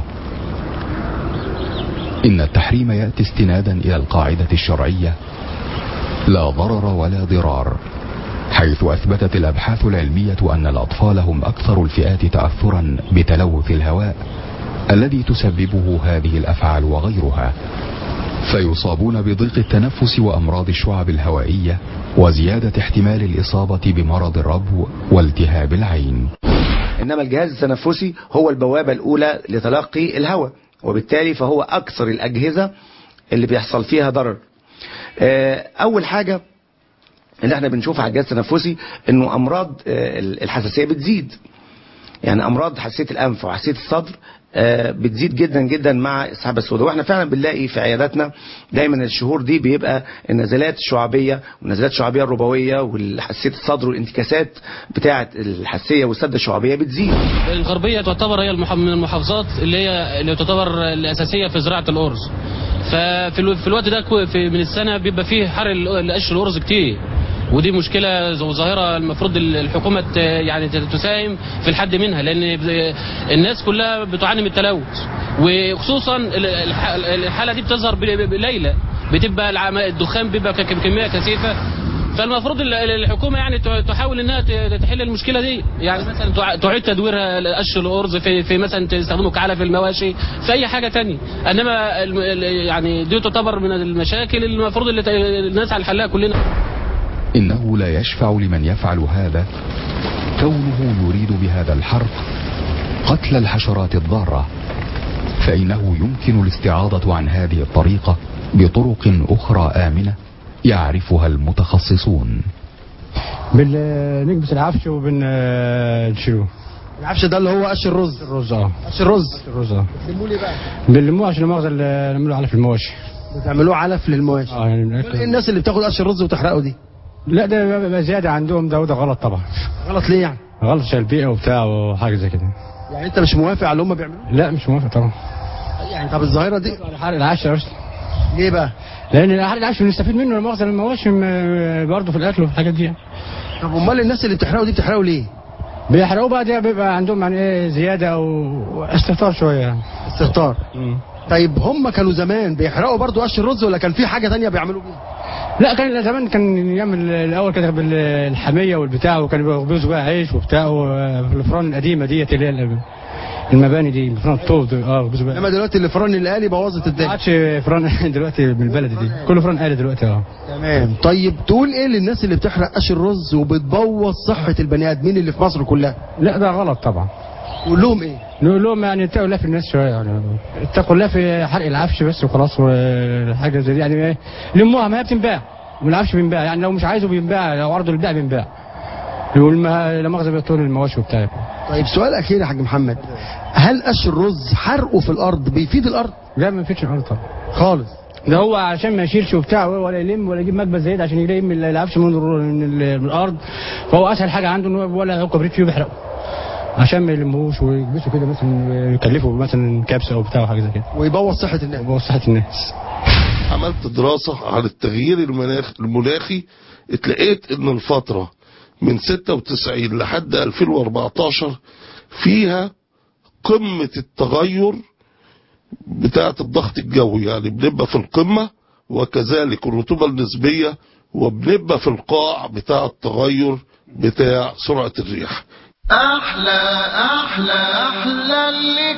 Speaker 10: إن التحريم يأتي استنادا إلى القاعدة الشرعية لا ضرر ولا ضرار حيث أثبتت الأبحاث العلمية أن الأطفال هم أكثر الفئات تأثرا بتلوث الهواء الذي تسببه هذه الأفعال وغيرها فيصابون بضيق التنفس وأمراض الشعب الهوائية وزيادة احتمال الإصابة بمرض الربو والتهاب العين
Speaker 11: انما الجهاز التنفسي هو البوابه الاولى لتلقي الهواء وبالتالي فهو اكثر الاجهزه اللي بيحصل فيها ضرر آه، اول حاجه اللي احنا بنشوفها على الجهاز التنفسي انه امراض آه، الحساسيه بتزيد يعني امراض حساسيه الانف وحساسيه الصدر آه، بتزيد جدا جدا مع السحابه السوداء واحنا فعلا بنلاقي في عياداتنا دايما الشهور دي بيبقى النزلات الشعبيه والنزلات الشعبيه الربويه والحساسيه الصدر والانتكاسات بتاعه الحساسيه والسده الشعبيه بتزيد
Speaker 12: الغربية تعتبر هي المح- من المحافظات اللي هي اللي تعتبر الأساسية في زراعة الأرز ففي الو- في الوقت ده كو- في من السنة بيبقى فيه حر ال- قش الأرز كتير ودي مشكلة ز- وظاهرة المفروض ال- الحكومة ت- يعني ت- تساهم في الحد منها لأن ب- الناس كلها بتعاني من التلوث وخصوصا ال- الح- الحالة دي بتظهر ب- ب- بليلة بتبقى العم- الدخان بيبقى ك- بكمية كثيفة فالمفروض ال- ال- الحكومه يعني ت- تحاول انها ت- تحل المشكله دي يعني مثلا تع- تعيد تدويرها قش الارز في, في مثلا تستخدمه كعلف المواشي في اي حاجه تانية انما الم- ال- يعني دي تعتبر من المشاكل اللي المفروض اللي ت- الناس على حلها كلنا
Speaker 10: إنه لا يشفع لمن يفعل هذا كونه يريد بهذا الحرق قتل الحشرات الضارة فإنه يمكن الاستعاضة عن هذه الطريقة بطرق أخرى آمنة يعرفها المتخصصون
Speaker 9: بنكبس العفش وبنشيله
Speaker 8: العفش ده اللي هو قش الرز
Speaker 9: الرز اه
Speaker 8: قش الرز
Speaker 9: الرز اه
Speaker 8: بتلموه ليه بقى
Speaker 9: بنلموه عشان المؤاخذة اللي نعمله علف المواشي
Speaker 8: بتعملوه علف للمواشي
Speaker 9: اه يعني
Speaker 8: امال ايه الناس اللي بتاخد قش الرز وتحرقه دي
Speaker 9: لا ده بيبقى زيادة عندهم ده وده غلط طبعا
Speaker 8: غلط ليه يعني
Speaker 9: غلط عشان البيئة وبتاع وحاجة زي كده
Speaker 8: يعني انت مش موافق على اللي هم بيعملوه
Speaker 9: لا مش موافق طبعا
Speaker 8: يعني طب الظاهره دي
Speaker 9: على حرق العش يا باشا
Speaker 8: ليه بقى
Speaker 9: لان حرق العش بنستفيد منه المؤاخذة المواشي برضه في الاكل وفي الحاجات دي يعني.
Speaker 8: طب امال الناس اللي بتحرقه دي بتحرقه ليه
Speaker 9: بيحرقوه بقى ده بيبقى عندهم يعني ايه زيادة او استهتار شوية يعني
Speaker 8: استهتار طيب هم كانوا زمان بيحرقوا برضو قش الرز ولا كان في حاجه تانية بيعملوا بيها
Speaker 9: لا كان زمان كان يعمل الاول كده بالحميه والبتاع وكانوا بيخبزوا بقى عيش وبتاع والفران القديمه ديت اللي هي المباني دي فران الطوب دي اه بيخبزوا بقى
Speaker 8: انما دلوقتي الفران الآلي بوظت
Speaker 9: ما
Speaker 8: الدنيا
Speaker 9: عادش فران دلوقتي من البلد دي كله فران آلي دلوقتي اه
Speaker 8: تمام طيب تقول ايه للناس اللي بتحرق قش الرز وبتبوظ صحه البني ادمين اللي في مصر كلها
Speaker 9: لا ده غلط طبعا
Speaker 8: تقول لهم ايه
Speaker 9: نقول لهم يعني اتقوا الله في الناس شويه يعني اتقوا الله في حرق العفش بس وخلاص وحاجه زي دي يعني ايه لموها ما هي بتنباع والعفش بينباع يعني لو مش عايزه بينباع لو عرضه للبيع بينباع والما- لا مؤاخذه بيطول المواشي وبتاع
Speaker 8: طيب سؤال اخير يا حاج محمد هل قش الرز حرقه في الارض بيفيد الارض
Speaker 9: لا ما يفيدش الارض طبعا
Speaker 8: خالص
Speaker 9: ده هو عشان ما يشيلش وبتاع ولا يلم ولا يجيب مكبس زايد عشان يلم العفش من الر- من ال- من الارض فهو اسهل حاجه عنده انه ولا هو كبريت فيه بيحرقه عشان ما يلموش ويلبسوا كده مثلا يكلفوا مثلا كبسه او بتاع وحاجه زي كده
Speaker 8: ويبوظ صحه الناس
Speaker 9: يبوظ صحه الناس
Speaker 7: عملت دراسة عن التغيير المناخ المناخي اتلقيت ان الفترة من 96 لحد 2014 فيها قمة التغير بتاعة الضغط الجوي يعني بنبقى في القمة وكذلك الرطوبة النسبية وبنبقى في القاع بتاع التغير بتاع سرعة الريح
Speaker 5: أحلى أحلى أحلى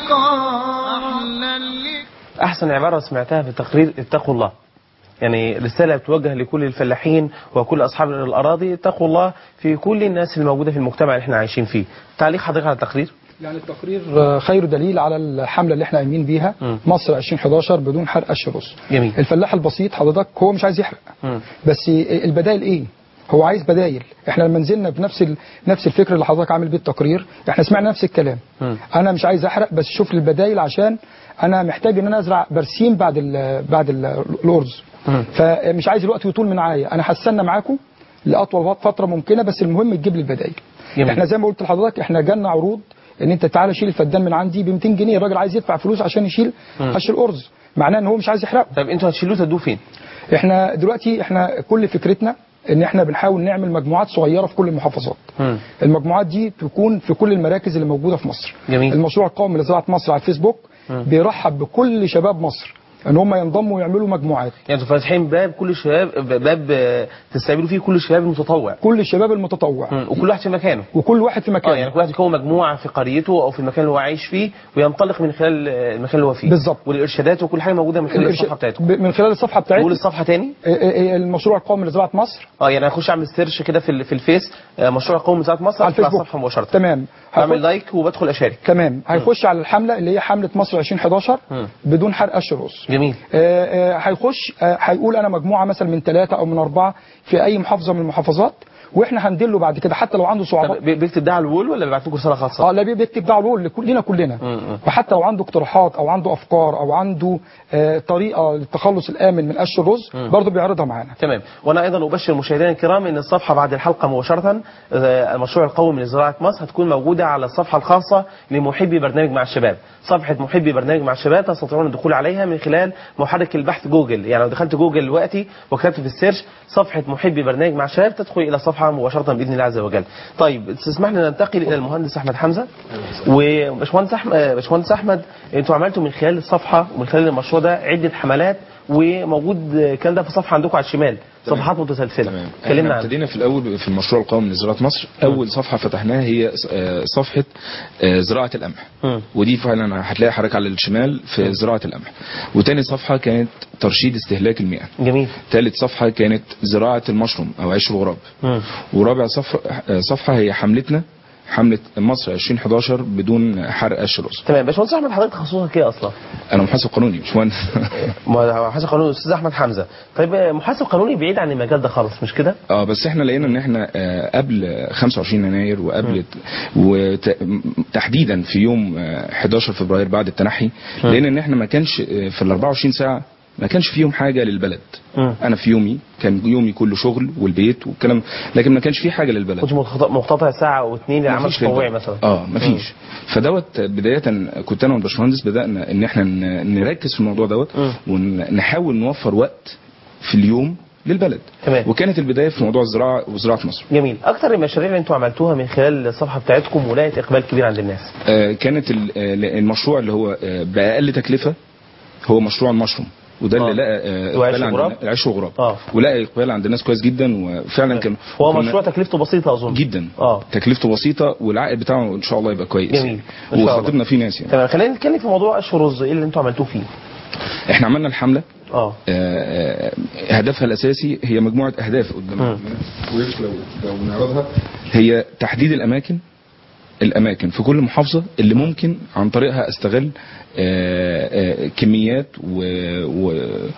Speaker 5: اللقاء أحلى اللقاء
Speaker 2: أحسن عبارة سمعتها في التقرير اتقوا الله يعني رسالة بتوجه لكل الفلاحين وكل أصحاب الأراضي اتقوا الله في كل الناس الموجودة في المجتمع اللي احنا عايشين فيه تعليق حضرتك على التقرير
Speaker 6: يعني التقرير آه، خير دليل على الحملة اللي احنا قايمين بيها
Speaker 2: مم.
Speaker 6: مصر 2011 بدون حرق قش الرز
Speaker 2: جميل
Speaker 6: الفلاح البسيط حضرتك هو مش عايز يحرق
Speaker 2: مم.
Speaker 6: بس البدائل ايه هو عايز بدايل احنا لما نزلنا بنفس ال... نفس الفكر اللي حضرتك عامل بيه التقرير احنا سمعنا نفس الكلام
Speaker 2: مم.
Speaker 6: انا مش عايز احرق بس شوف لي البدايل عشان انا محتاج ان انا ازرع برسيم بعد ال... بعد ال... الارز
Speaker 2: مم.
Speaker 6: فمش عايز الوقت يطول من معايا انا هستنى معاكم لاطول فتره ممكنه بس المهم تجيب لي البدايل
Speaker 2: جميل.
Speaker 6: احنا زي ما قلت لحضرتك احنا جالنا عروض ان انت تعالى شيل الفدان من عندي ب 200 جنيه الراجل عايز يدفع فلوس عشان يشيل
Speaker 2: مم.
Speaker 6: قش الارز معناه ان هو مش عايز يحرقه
Speaker 2: طيب انتوا هتشيلوه تدوه فين؟
Speaker 6: احنا دلوقتي احنا كل فكرتنا ان احنا بنحاول نعمل مجموعات صغيره في كل المحافظات
Speaker 2: مم.
Speaker 6: المجموعات دي تكون في كل المراكز اللي موجوده في مصر
Speaker 2: جميل.
Speaker 6: المشروع القومي لزراعه مصر على الفيسبوك
Speaker 2: مم.
Speaker 6: بيرحب بكل شباب مصر ان هم ينضموا ويعملوا مجموعات
Speaker 2: يعني انتوا فاتحين باب كل الشباب باب آه، تستقبلوا فيه كل الشباب المتطوع
Speaker 6: كل الشباب المتطوع
Speaker 2: مم. وكل واحد في مكانه
Speaker 6: وكل واحد في
Speaker 2: اه
Speaker 6: مكانه
Speaker 2: يعني كل واحد يكون مجموعه في قريته او في المكان اللي هو عايش فيه وينطلق من خلال آه، المكان اللي هو فيه
Speaker 6: بالظبط.
Speaker 2: والارشادات وكل حاجه موجوده من خلال
Speaker 6: الإرشاد-
Speaker 2: الصفحه بتاعتكم
Speaker 6: ب- من خلال الصفحه
Speaker 2: قول
Speaker 6: بتاعتنا
Speaker 2: الصفحه تاني
Speaker 6: اه، اه، اه، المشروع القومي لزراعه مصر
Speaker 2: اه يعني هخش اعمل سيرش كده في ال- في الفيس آه، مشروع قومي مساعده مصر
Speaker 6: على
Speaker 2: هتطلع
Speaker 6: الفيسبوك
Speaker 2: الصفحه مباشره
Speaker 6: تمام
Speaker 2: اعمل
Speaker 6: هيخش-
Speaker 2: لايك وبدخل اشارك
Speaker 6: تمام هيخش على الحمله اللي هي حمله مصر 2011
Speaker 2: مم.
Speaker 6: بدون حرق قش الرز
Speaker 2: جميل
Speaker 6: آه، آه، هيخش آه، هيقول انا مجموعه مثلا من ثلاثه او من اربعه في اي محافظه من المحافظات واحنا هندله بعد كده حتى لو عنده صعوبات
Speaker 2: طب بي- بيكتب ده على الوول ولا بيبعت لكم رساله خاصه؟
Speaker 6: اه لا بي- بيكتب ده على الوول لكلنا كلنا
Speaker 2: مم.
Speaker 6: وحتى لو عنده اقتراحات او عنده افكار او عنده آه، طريقه للتخلص الامن من قش الرز
Speaker 2: مم.
Speaker 6: برضه بيعرضها معانا
Speaker 2: تمام وانا ايضا ابشر مشاهدينا الكرام ان الصفحه بعد الحلقه مباشره آه، المشروع القومي لزراعه مصر هتكون موجوده على الصفحه الخاصه لمحبي برنامج مع الشباب صفحه محبي برنامج مع الشباب تستطيعون الدخول عليها من خلال محرك البحث جوجل يعني لو دخلت جوجل دلوقتي وكتبت في السيرش صفحه محبي برنامج مع الشباب تدخل الى الصفحه مباشره باذن الله عز وجل طيب تسمح لنا ننتقل الى المهندس احمد حمزه وباشمهندس احمد باشمهندس احمد انتوا عملتوا من خلال الصفحه ومن خلال المشروع ده عده حملات وموجود الكلام ده في صفحه عندكم على الشمال
Speaker 13: تمام.
Speaker 2: صفحات متسلسله
Speaker 13: تمام
Speaker 2: كلمنا
Speaker 13: احنا
Speaker 2: عنها
Speaker 13: ابتدينا في الاول في المشروع القومي لزراعه مصر اول صفحه فتحناها هي آه، صفحه آه، زراعه القمح
Speaker 2: مم.
Speaker 13: ودي فعلا هتلاقي حضرتك على الشمال في زراعه القمح وتاني صفحه كانت ترشيد استهلاك المياه
Speaker 2: جميل
Speaker 13: تالت صفحه كانت زراعه المشروم او عيش الغراب
Speaker 2: مم.
Speaker 13: ورابع صفحه آه، صفحه هي حملتنا حمله مصر 2011 بدون حرق قش الرز
Speaker 2: تمام باشمهندس احمد حضرتك تخصصك ايه اصلا؟
Speaker 13: انا محاسب قانوني مش مهندس
Speaker 2: محاسب قانوني استاذ احمد حمزه طيب محاسب قانوني بعيد عن المجال ده خالص مش كده؟
Speaker 13: اه بس احنا لقينا ان احنا آه، قبل 25 يناير وقبل وتحديدا في يوم آه، 11 فبراير بعد التنحي
Speaker 2: مم.
Speaker 13: لقينا ان احنا ما كانش آه، في ال 24 ساعه ما كانش فيهم حاجه للبلد
Speaker 2: مم.
Speaker 13: انا في يومي كان يومي كله شغل والبيت والكلام لكن ما كانش فيه حاجه للبلد
Speaker 2: كنت مقتطع- مقتطع ساعه او اتنين للعمل
Speaker 13: مفيش
Speaker 2: التطوعي
Speaker 13: للبلد.
Speaker 2: مثلا
Speaker 13: اه مفيش فدوت بدايه كنت انا والباشمهندس بدانا ان احنا ن- نركز في الموضوع دوت ونحاول نوفر وقت في اليوم للبلد
Speaker 2: تمام.
Speaker 13: وكانت البدايه في موضوع الزراعه وزراعه مصر
Speaker 2: جميل اكتر المشاريع اللي انتوا عملتوها من خلال الصفحه بتاعتكم ولقت اقبال كبير عند الناس
Speaker 13: آه، كانت ال- آه، المشروع اللي هو آه، باقل تكلفه هو مشروع المشروم وده اللي
Speaker 2: آه.
Speaker 13: لقى آه،
Speaker 2: اللي هو عيش
Speaker 13: إقبال عند
Speaker 2: وغراب؟
Speaker 13: النا- العيش وغراب
Speaker 2: اه
Speaker 13: ولقى اقبال عند الناس كويس جدا وفعلا كان
Speaker 2: هو
Speaker 13: وكنا-
Speaker 2: مشروع تكلفته بسيطه اظن
Speaker 13: جدا
Speaker 2: اه
Speaker 13: تكلفته بسيطه والعائد بتاعه ان شاء الله يبقى كويس
Speaker 2: جميل. إن شاء الله.
Speaker 13: وخاطبنا فيه ناس يعني
Speaker 2: تمام خلينا نتكلم في موضوع قش الرز ايه اللي انتوا عملتوه فيه
Speaker 13: احنا عملنا الحمله
Speaker 2: اه
Speaker 13: آه، هدفها الاساسي هي مجموعه اهداف قدامنا ويش لو لو نعرضها هي تحديد الاماكن الاماكن في كل محافظه اللي ممكن عن طريقها استغل آه، آه، كميات و و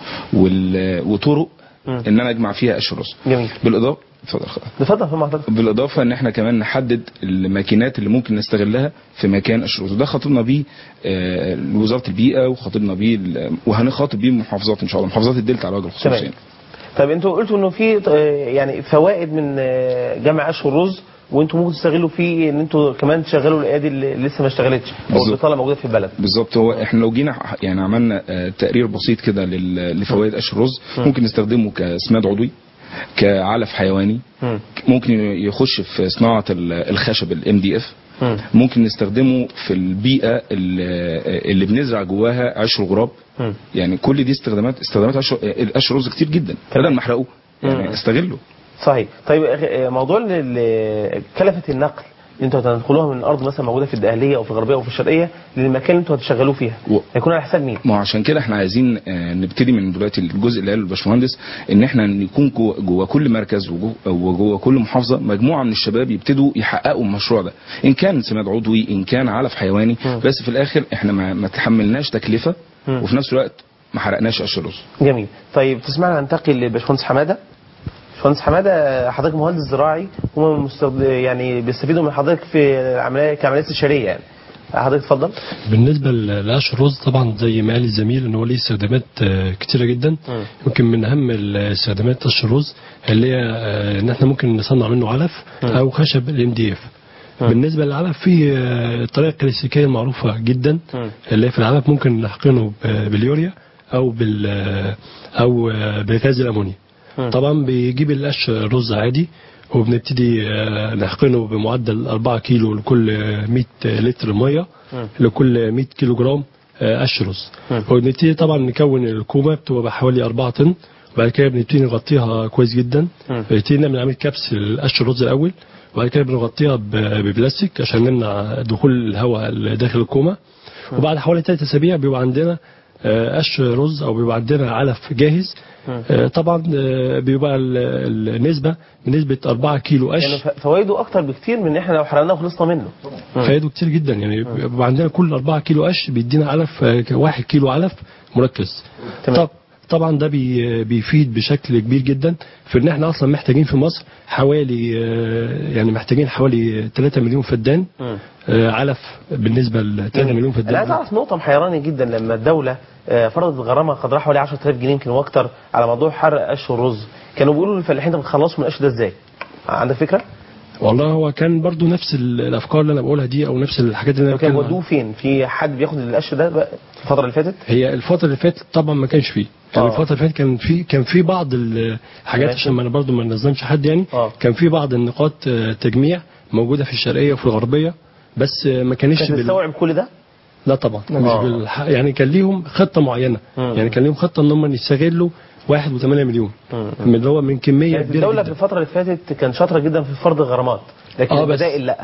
Speaker 13: وال- وطرق
Speaker 2: مم.
Speaker 13: ان انا اجمع فيها قش الرز
Speaker 2: جميل
Speaker 13: بالاضافه اتفضل خلاص.
Speaker 2: اتفضل فين حضرتك
Speaker 13: بالاضافه ان احنا كمان نحدد الماكينات اللي ممكن نستغلها في مكان قش الرز وده خاطبنا بيه آه، وزاره البيئه وخاطبنا بيه ال- وهنخاطب بيه المحافظات ان شاء الله محافظات الدلتا على وجه الخصوص
Speaker 2: تمام.
Speaker 13: يعني
Speaker 2: طيب انتوا قلتوا انه في آه، يعني فوائد من آه، جمع قش الرز وانتوا ممكن تستغلوا فيه ان انتوا كمان تشغلوا الايادي اللي لسه ما اشتغلتش او
Speaker 13: بالظبط.
Speaker 2: البطاله موجوده في البلد
Speaker 13: بالظبط هو احنا لو جينا ح- يعني عملنا آه، تقرير بسيط كده لل- لفوائد قش الرز
Speaker 2: م.
Speaker 13: ممكن نستخدمه كسماد عضوي كعلف حيواني
Speaker 2: مم.
Speaker 13: ممكن يخش في صناعه ال- الخشب الام دي اف
Speaker 2: مم.
Speaker 13: ممكن نستخدمه في البيئه اللي اللي بنزرع جواها عشر غراب
Speaker 2: مم.
Speaker 13: يعني كل دي استخدامات استخدامات عشر قش رز كتير جدا بدل ما احرقه
Speaker 2: مم.
Speaker 13: يعني استغله
Speaker 2: صحيح طيب آه، موضوع ال- ال- كلفه النقل اللي انتوا هتنقلوها من ارض مثلا موجوده في الدقهليه او في الغربيه او في الشرقيه للمكان اللي انتوا هتشغلوه فيها
Speaker 13: و-
Speaker 2: هيكون على حساب مين؟
Speaker 13: ما هو عشان كده احنا عايزين آه، نبتدي من دلوقتي الجزء اللي قاله الباشمهندس ان احنا نكون جوه جوه كل مركز وجوه- وجوه كل محافظه مجموعه من الشباب يبتدوا يحققوا المشروع ده ان كان سماد عضوي ان كان علف حيواني بس في الاخر احنا ما, ما تحملناش تكلفه
Speaker 2: مم.
Speaker 13: وفي نفس الوقت ما حرقناش قش الرز
Speaker 2: جميل طيب تسمعنا ننتقل لباشمهندس حماده باشمهندس حماده حضرتك مهندس زراعي هم مستخد... يعني بيستفيدوا من حضرتك في العمليه كعمليات استشاريه يعني حضرتك اتفضل
Speaker 14: بالنسبة لقش الرز طبعا زي ما قال الزميل ان هو ليه استخدامات آه، كتيرة جدا
Speaker 2: مم.
Speaker 14: يمكن من اهم الاستخدامات قش الرز اللي هي آه، ان احنا ممكن نصنع منه علف
Speaker 2: مم.
Speaker 14: او خشب الام دي اف
Speaker 2: مم.
Speaker 14: بالنسبة للعلف في آه، الطريقة الكلاسيكية المعروفة جدا
Speaker 2: مم.
Speaker 14: اللي هي في العلف ممكن نحقنه ب- باليوريا او بال آه، او آه، بغاز الامونيا
Speaker 2: مم.
Speaker 14: طبعا بيجيب القش الرز عادي وبنبتدي آه، نحقنه بمعدل 4 كيلو لكل آه، 100 لتر ميه
Speaker 2: مم.
Speaker 14: لكل 100 كيلو جرام آه، قش رز
Speaker 2: مم.
Speaker 14: وبنبتدي طبعا نكون الكومه بتبقى بحوالي 4 طن وبعد كده بنبتدي نغطيها كويس جدا
Speaker 2: مم.
Speaker 14: بنبتدي نعمل عمليه كبس لقش الرز الاول وبعد كده بنغطيها ب- ببلاستيك عشان نمنع دخول الهواء داخل الكومه وبعد حوالي ثلاث اسابيع بيبقى عندنا آه، قش رز او بيبقى عندنا علف جاهز
Speaker 2: مم.
Speaker 14: آه، طبعا آه، بيبقى ال- النسبه بنسبه 4 كيلو قش
Speaker 2: يعني ف- فوائده اكتر بكتير من ان احنا لو حرقناه وخلصنا منه مم.
Speaker 14: فايده كتير جدا يعني بيبقى عندنا كل 4 كيلو قش بيدينا علف آه، 1 كيلو علف مركز
Speaker 2: تمام.
Speaker 14: طب طبعا ده بي بيفيد بشكل كبير جدا في ان احنا اصلا محتاجين في مصر حوالي آه، يعني محتاجين حوالي 3 مليون فدان
Speaker 2: مم.
Speaker 14: آه، علف بالنسبه ل 3 مليون
Speaker 2: انا عايز
Speaker 14: فدان
Speaker 2: اعرف نقطه محيراني جدا لما الدوله آه، فرضت غرامه قدرها حوالي 10000 جنيه يمكن واكتر على موضوع حرق قش الرز كانوا بيقولوا للفلاحين طب بتخلصوا من القش ده ازاي؟ عندك فكره؟
Speaker 14: والله هو كان برضو نفس ال- الافكار اللي انا بقولها دي او نفس الحاجات اللي انا
Speaker 2: كانوا
Speaker 14: بتكلم
Speaker 2: بيودوه فين؟ في حد بياخد القش ده بقى في الفتره اللي فاتت؟
Speaker 14: هي الفترة اللي فاتت طبعا ما كانش فيه يعني
Speaker 2: آه.
Speaker 14: الفترة اللي فاتت كان في كان في بعض الحاجات
Speaker 2: ماشي.
Speaker 14: عشان ما انا برضو ما نظلمش حد يعني
Speaker 2: آه.
Speaker 14: كان في بعض النقاط آه، تجميع موجودة في الشرقية وفي الغربية بس آه، ما كانش
Speaker 2: كانت تستوعب كل ده؟
Speaker 14: لا طبعا مش
Speaker 2: آه.
Speaker 14: بالح... يعني كان ليهم خطة معينة
Speaker 2: مم.
Speaker 14: يعني كان ليهم خطة ان هم يستغلوا 1.8 مليون
Speaker 2: مم.
Speaker 14: من اللي هو من كمية
Speaker 2: كانت
Speaker 14: كبيرة
Speaker 2: الدوله
Speaker 14: جدا
Speaker 2: في الفتره اللي فاتت كان شاطره جدا في فرض الغرامات لكن
Speaker 14: آه، بس-
Speaker 2: البدائل لا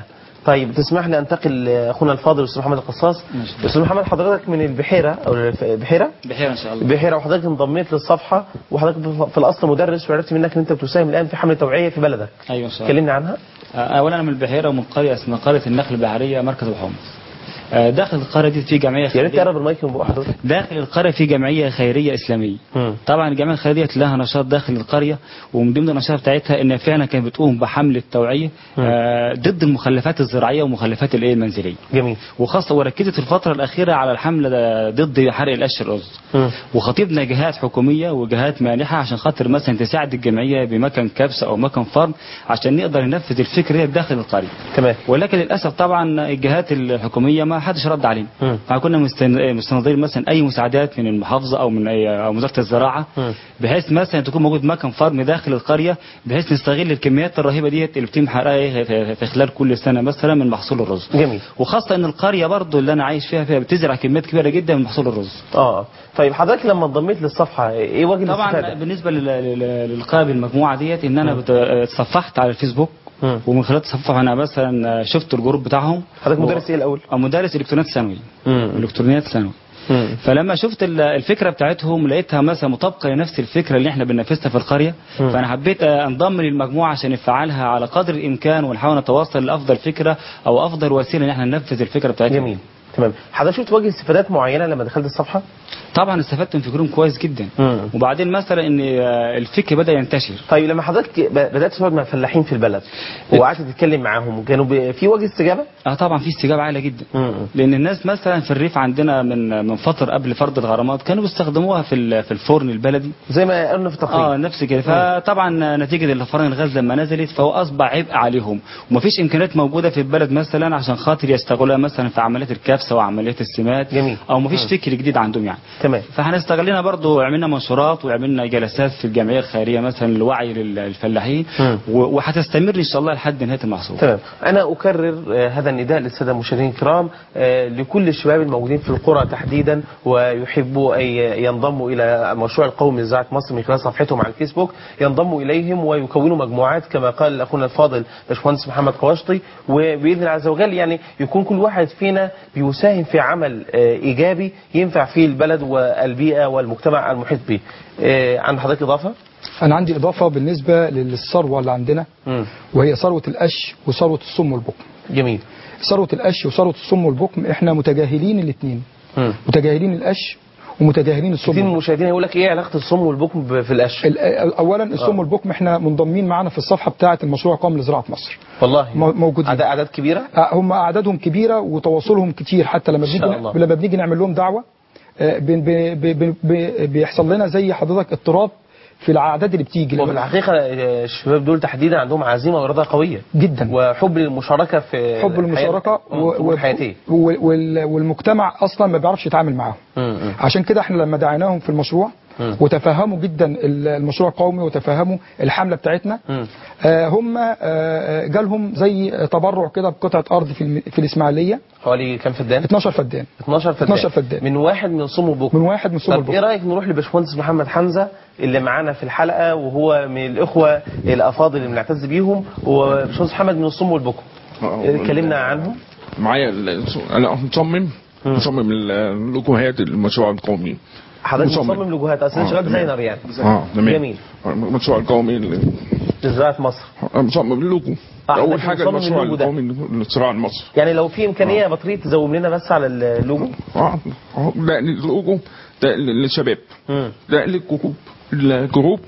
Speaker 2: طيب تسمح لي انتقل لاخونا الفاضل الاستاذ محمد القصاص استاذ محمد حضرتك من البحيره او الف- البحيره
Speaker 15: بخير ان شاء الله
Speaker 2: البحيره وحضرتك انضميت للصفحه وحضرتك في الاصل مدرس وعرفت منك ان انت بتساهم الان في حمله توعيه في بلدك
Speaker 15: ايوه ان شاء الله
Speaker 2: كلمنا عنها
Speaker 15: آه، اولا انا من البحيره ومن قريه اسمها قريه النخل البحريه مركز الحمص آه، داخل القريه دي في جمعيه
Speaker 2: يا ريت
Speaker 15: خيريه
Speaker 2: تقرب المايك من بقى حضرتك
Speaker 15: داخل القريه في جمعيه خيريه اسلاميه طبعا الجمعيه الخيريه ديت لها نشاط داخل القريه ومن ضمن النشاط بتاعتها ان فعلا كانت بتقوم بحمله توعيه آه، ضد المخلفات الزراعيه ومخلفات الايه المنزليه
Speaker 2: جميل
Speaker 15: وخاصه وركزت الفتره الاخيره على الحمله ده ضد حرق القش الرز وخطيبنا جهات حكوميه وجهات مانحه عشان خاطر مثلا تساعد الجمعيه بمكان كبسه او مكان فرن عشان نقدر ننفذ الفكره دي داخل القريه
Speaker 2: تمام
Speaker 15: ولكن للاسف طبعا الجهات الحكوميه ما حدش رد علينا فكنا مستن- مستنظرين مثلا اي مساعدات من المحافظه او من أي او وزاره الزراعه بحيث مثلا تكون موجود مكان فرن داخل القريه بحيث نستغل الكميات الرهيبه ديت اللي بتتم حرقها إيه في- في خلال كل سنه مثلا من محصول الرز
Speaker 2: جميل
Speaker 15: وخاصه ان القريه برضو اللي انا عايش فيها فيها بتزرع كميات كبيره جدا من محصول الرز
Speaker 2: اه طيب حضرتك لما انضميت للصفحه ايه وجه
Speaker 15: طبعا
Speaker 2: الاستفاده
Speaker 15: بالنسبه لل- لل- للقائد المجموعه ديت ان انا بت- اتصفحت على الفيسبوك ومن خلال التصفح انا مثلا شفت الجروب بتاعهم
Speaker 2: حضرتك مدرس ايه الاول؟
Speaker 15: مدرس الكترونيات ثانوي الكترونيات ثانوي فلما شفت ال- الفكره بتاعتهم لقيتها مثلا مطابقه لنفس الفكره اللي احنا بننفذها في القريه
Speaker 2: مم.
Speaker 15: فانا حبيت انضم للمجموعه عشان نفعلها على قدر الامكان ونحاول نتوصل لافضل فكره او افضل وسيله ان احنا ننفذ الفكره بتاعتنا
Speaker 2: جميل تمام حضرتك شفت وجه استفادات معينه لما دخلت الصفحه؟
Speaker 15: طبعا استفدت من فكرهم كويس جدا وبعدين مثلا ان آه، الفكر بدا ينتشر
Speaker 2: طيب لما حضرتك ب- بدات تقعد مع فلاحين في البلد وقعدت تتكلم معاهم كانوا ب- في وجه استجابه؟
Speaker 15: اه طبعا في استجابه عاليه جدا لان الناس مثلا في الريف عندنا من من فتره قبل فرض الغرامات كانوا بيستخدموها في ال- في الفرن البلدي
Speaker 2: زي ما قلنا في التقرير
Speaker 15: اه نفس كده فطبعا نتيجه الفرن الغاز لما نزلت فهو اصبح عبء عليهم ومفيش امكانيات موجوده في البلد مثلا عشان خاطر يستغلوها مثلا في عمليات الكبسه وعمليات السمات
Speaker 2: جميل.
Speaker 15: او مفيش
Speaker 2: مم.
Speaker 15: فكر جديد عندهم يعني
Speaker 2: تمام
Speaker 15: فاحنا استغلينا برضو عملنا منشورات وعملنا جلسات في الجمعيه الخيريه مثلا لوعي للفلاحين
Speaker 2: مم.
Speaker 15: و- وهتستمر ان شاء الله لحد نهايه المحصول
Speaker 2: تمام انا اكرر آه، هذا النداء للساده المشاهدين الكرام آه، لكل الشباب الموجودين في القرى تحديدا ويحبوا ان ينضموا الى المشروع القومي لزراعه مصر من خلال صفحتهم على الفيسبوك ينضموا اليهم ويكونوا مجموعات كما قال اخونا الفاضل باشمهندس محمد قواشطي وباذن الله عز وجل يعني يكون كل واحد فينا بيساهم في عمل آه، ايجابي ينفع فيه البلد والبيئه والمجتمع المحيط به آه، عند حضرتك اضافه؟
Speaker 6: انا عندي اضافه بالنسبه للثروه اللي عندنا وهي ثروه القش وثروه السم والبكم
Speaker 2: جميل
Speaker 6: ثروه القش وثروه السم والبكم احنا متجاهلين الاثنين متجاهلين القش ومتجاهلين السم
Speaker 2: كتير من المشاهدين يقول لك ايه علاقه الصم والبكم ب- في القش؟
Speaker 6: ال- اولا السم
Speaker 2: آه.
Speaker 6: والبكم احنا منضمين معانا في الصفحه بتاعه المشروع القومي لزراعه مصر
Speaker 2: والله
Speaker 6: مو- موجودين
Speaker 2: أعداد أعداد كبيرة؟
Speaker 6: آه، هم اعدادهم كبيره وتواصلهم كتير حتى لما
Speaker 2: شاء
Speaker 6: بنيجي
Speaker 2: الله.
Speaker 6: لما بنيجي نعمل لهم دعوه آه، بن- ب- ب- ب- ب- بيحصل لنا زي حضرتك اضطراب في الاعداد اللي بتيجي
Speaker 2: وفي الحقيقة آه، الشباب دول تحديدا عندهم عزيمة وإرادة قوية
Speaker 6: جدا
Speaker 2: وحب للمشاركة في
Speaker 6: حب المشاركه
Speaker 2: الحياة و... الحياتية
Speaker 6: و- وال- والمجتمع اصلا ما بيعرفش يتعامل معاهم عشان كده احنا لما دعيناهم في المشروع
Speaker 2: مم.
Speaker 6: وتفهموا جدا ال- المشروع القومي وتفهموا الحمله بتاعتنا آه، هم آه، آه، جالهم زي تبرع كده بقطعه ارض في الم- في الاسماعيليه
Speaker 2: حوالي كام فدان؟
Speaker 6: 12 فدان
Speaker 2: 12 فدان
Speaker 6: 12 فدان
Speaker 2: من واحد من صم وبكم
Speaker 6: من واحد من صم
Speaker 2: طب
Speaker 6: وبكم.
Speaker 2: ايه رايك نروح لباشمهندس محمد حمزه اللي معانا في الحلقه وهو من الاخوه الافاضل اللي بنعتز بيهم وباشمهندس محمد من الصم والبكم اتكلمنا عنهم
Speaker 13: معايا ال- انا مصمم مصمم ال- لوجوهات المشروع القومي
Speaker 2: حضرتك
Speaker 13: مصمم.
Speaker 2: مصمم لوجوهات اصل انت
Speaker 13: آه،
Speaker 2: شغال
Speaker 13: تمام.
Speaker 2: ديزاينر يعني
Speaker 13: اه تمام
Speaker 2: جميل
Speaker 13: المشروع القومي ل-
Speaker 2: لزراعه مصر
Speaker 13: مصمم اللوجو
Speaker 2: آه،
Speaker 13: اول
Speaker 2: حضرتك
Speaker 13: حاجه
Speaker 2: مصمم
Speaker 13: المشروع
Speaker 2: اللوجو ده.
Speaker 13: القومي للزراعه المصري
Speaker 2: يعني لو في امكانيه بطريق تزوم لنا بس على اللوجو
Speaker 13: اه آه، ده اللوجو ده للشباب ده للجروب الجروب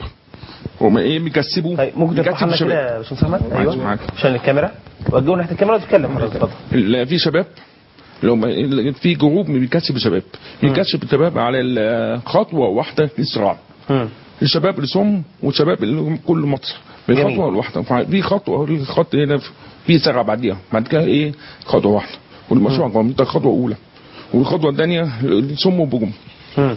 Speaker 13: هم ايه بيكسبوا
Speaker 2: طيب ممكن تفتح لنا كده يا باشمهندس احمد
Speaker 13: معاك-
Speaker 2: ايوه
Speaker 13: معاك.
Speaker 2: عشان الكاميرا وجهوا ناحيه الكاميرا وتتكلم حضرتك اتفضل
Speaker 13: ال- في شباب لو ما- في جروب بيكسب الشباب بيكسب الشباب على ال- خطوه واحده للزراعه الشباب السم والشباب اللي كل مصر
Speaker 2: جميل.
Speaker 13: بخطوه الواحده في خطوه الخط هنا في زرع بعديها بعد كده ايه خطوه واحده والمشروع القومي ده خطوه اولى والخطوه الثانيه السم وبجم
Speaker 2: مم.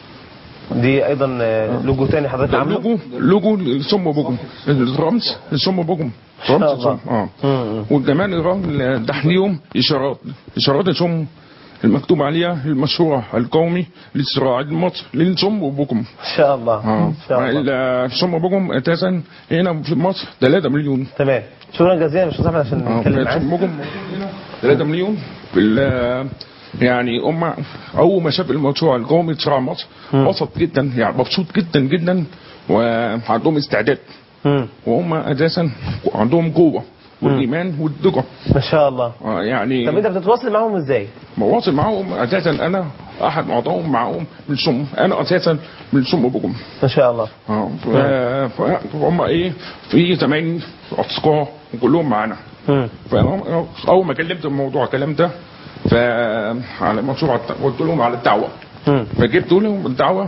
Speaker 2: دي ايضا آه، لوجو تاني حضرتك عامله
Speaker 13: لوجو لوجو السم وبجم الرمز السم وبجم
Speaker 2: شاء
Speaker 13: رمز
Speaker 2: الله.
Speaker 13: السم اه وكمان الرمز تحليهم اشارات اشارات السم المكتوب عليها المشروع القومي للزراعة مصر للصم وبكم
Speaker 2: ان شاء الله
Speaker 13: اه
Speaker 2: ان شاء الله
Speaker 13: الصم وبكم اساسا هنا في مصر 3 مليون
Speaker 2: تمام شكرا جزيلا يا استاذ احمد عشان نتكلم معاك
Speaker 13: الصم وبكم 3 مليون في ال- يعني هم اول ما شاف المشروع القومي لزراعة مصر وسط جدا يعني مبسوط جدا جدا وعندهم استعداد وهم اساسا عندهم قوه والايمان والدقه
Speaker 2: ما شاء الله
Speaker 13: يعني
Speaker 2: طب انت بتتواصل معاهم ازاي؟
Speaker 13: بواصل معاهم اساسا انا احد معطاهم معاهم من سم انا اساسا من سم بكم
Speaker 2: ما شاء الله
Speaker 13: اه ف- ف- فهم ايه في زمايلي اصدقاء وكلهم معانا فانا اول ما كلمت الموضوع الكلام ده ف على مشروع الت- قلت لهم على الدعوه فجبت لهم الدعوه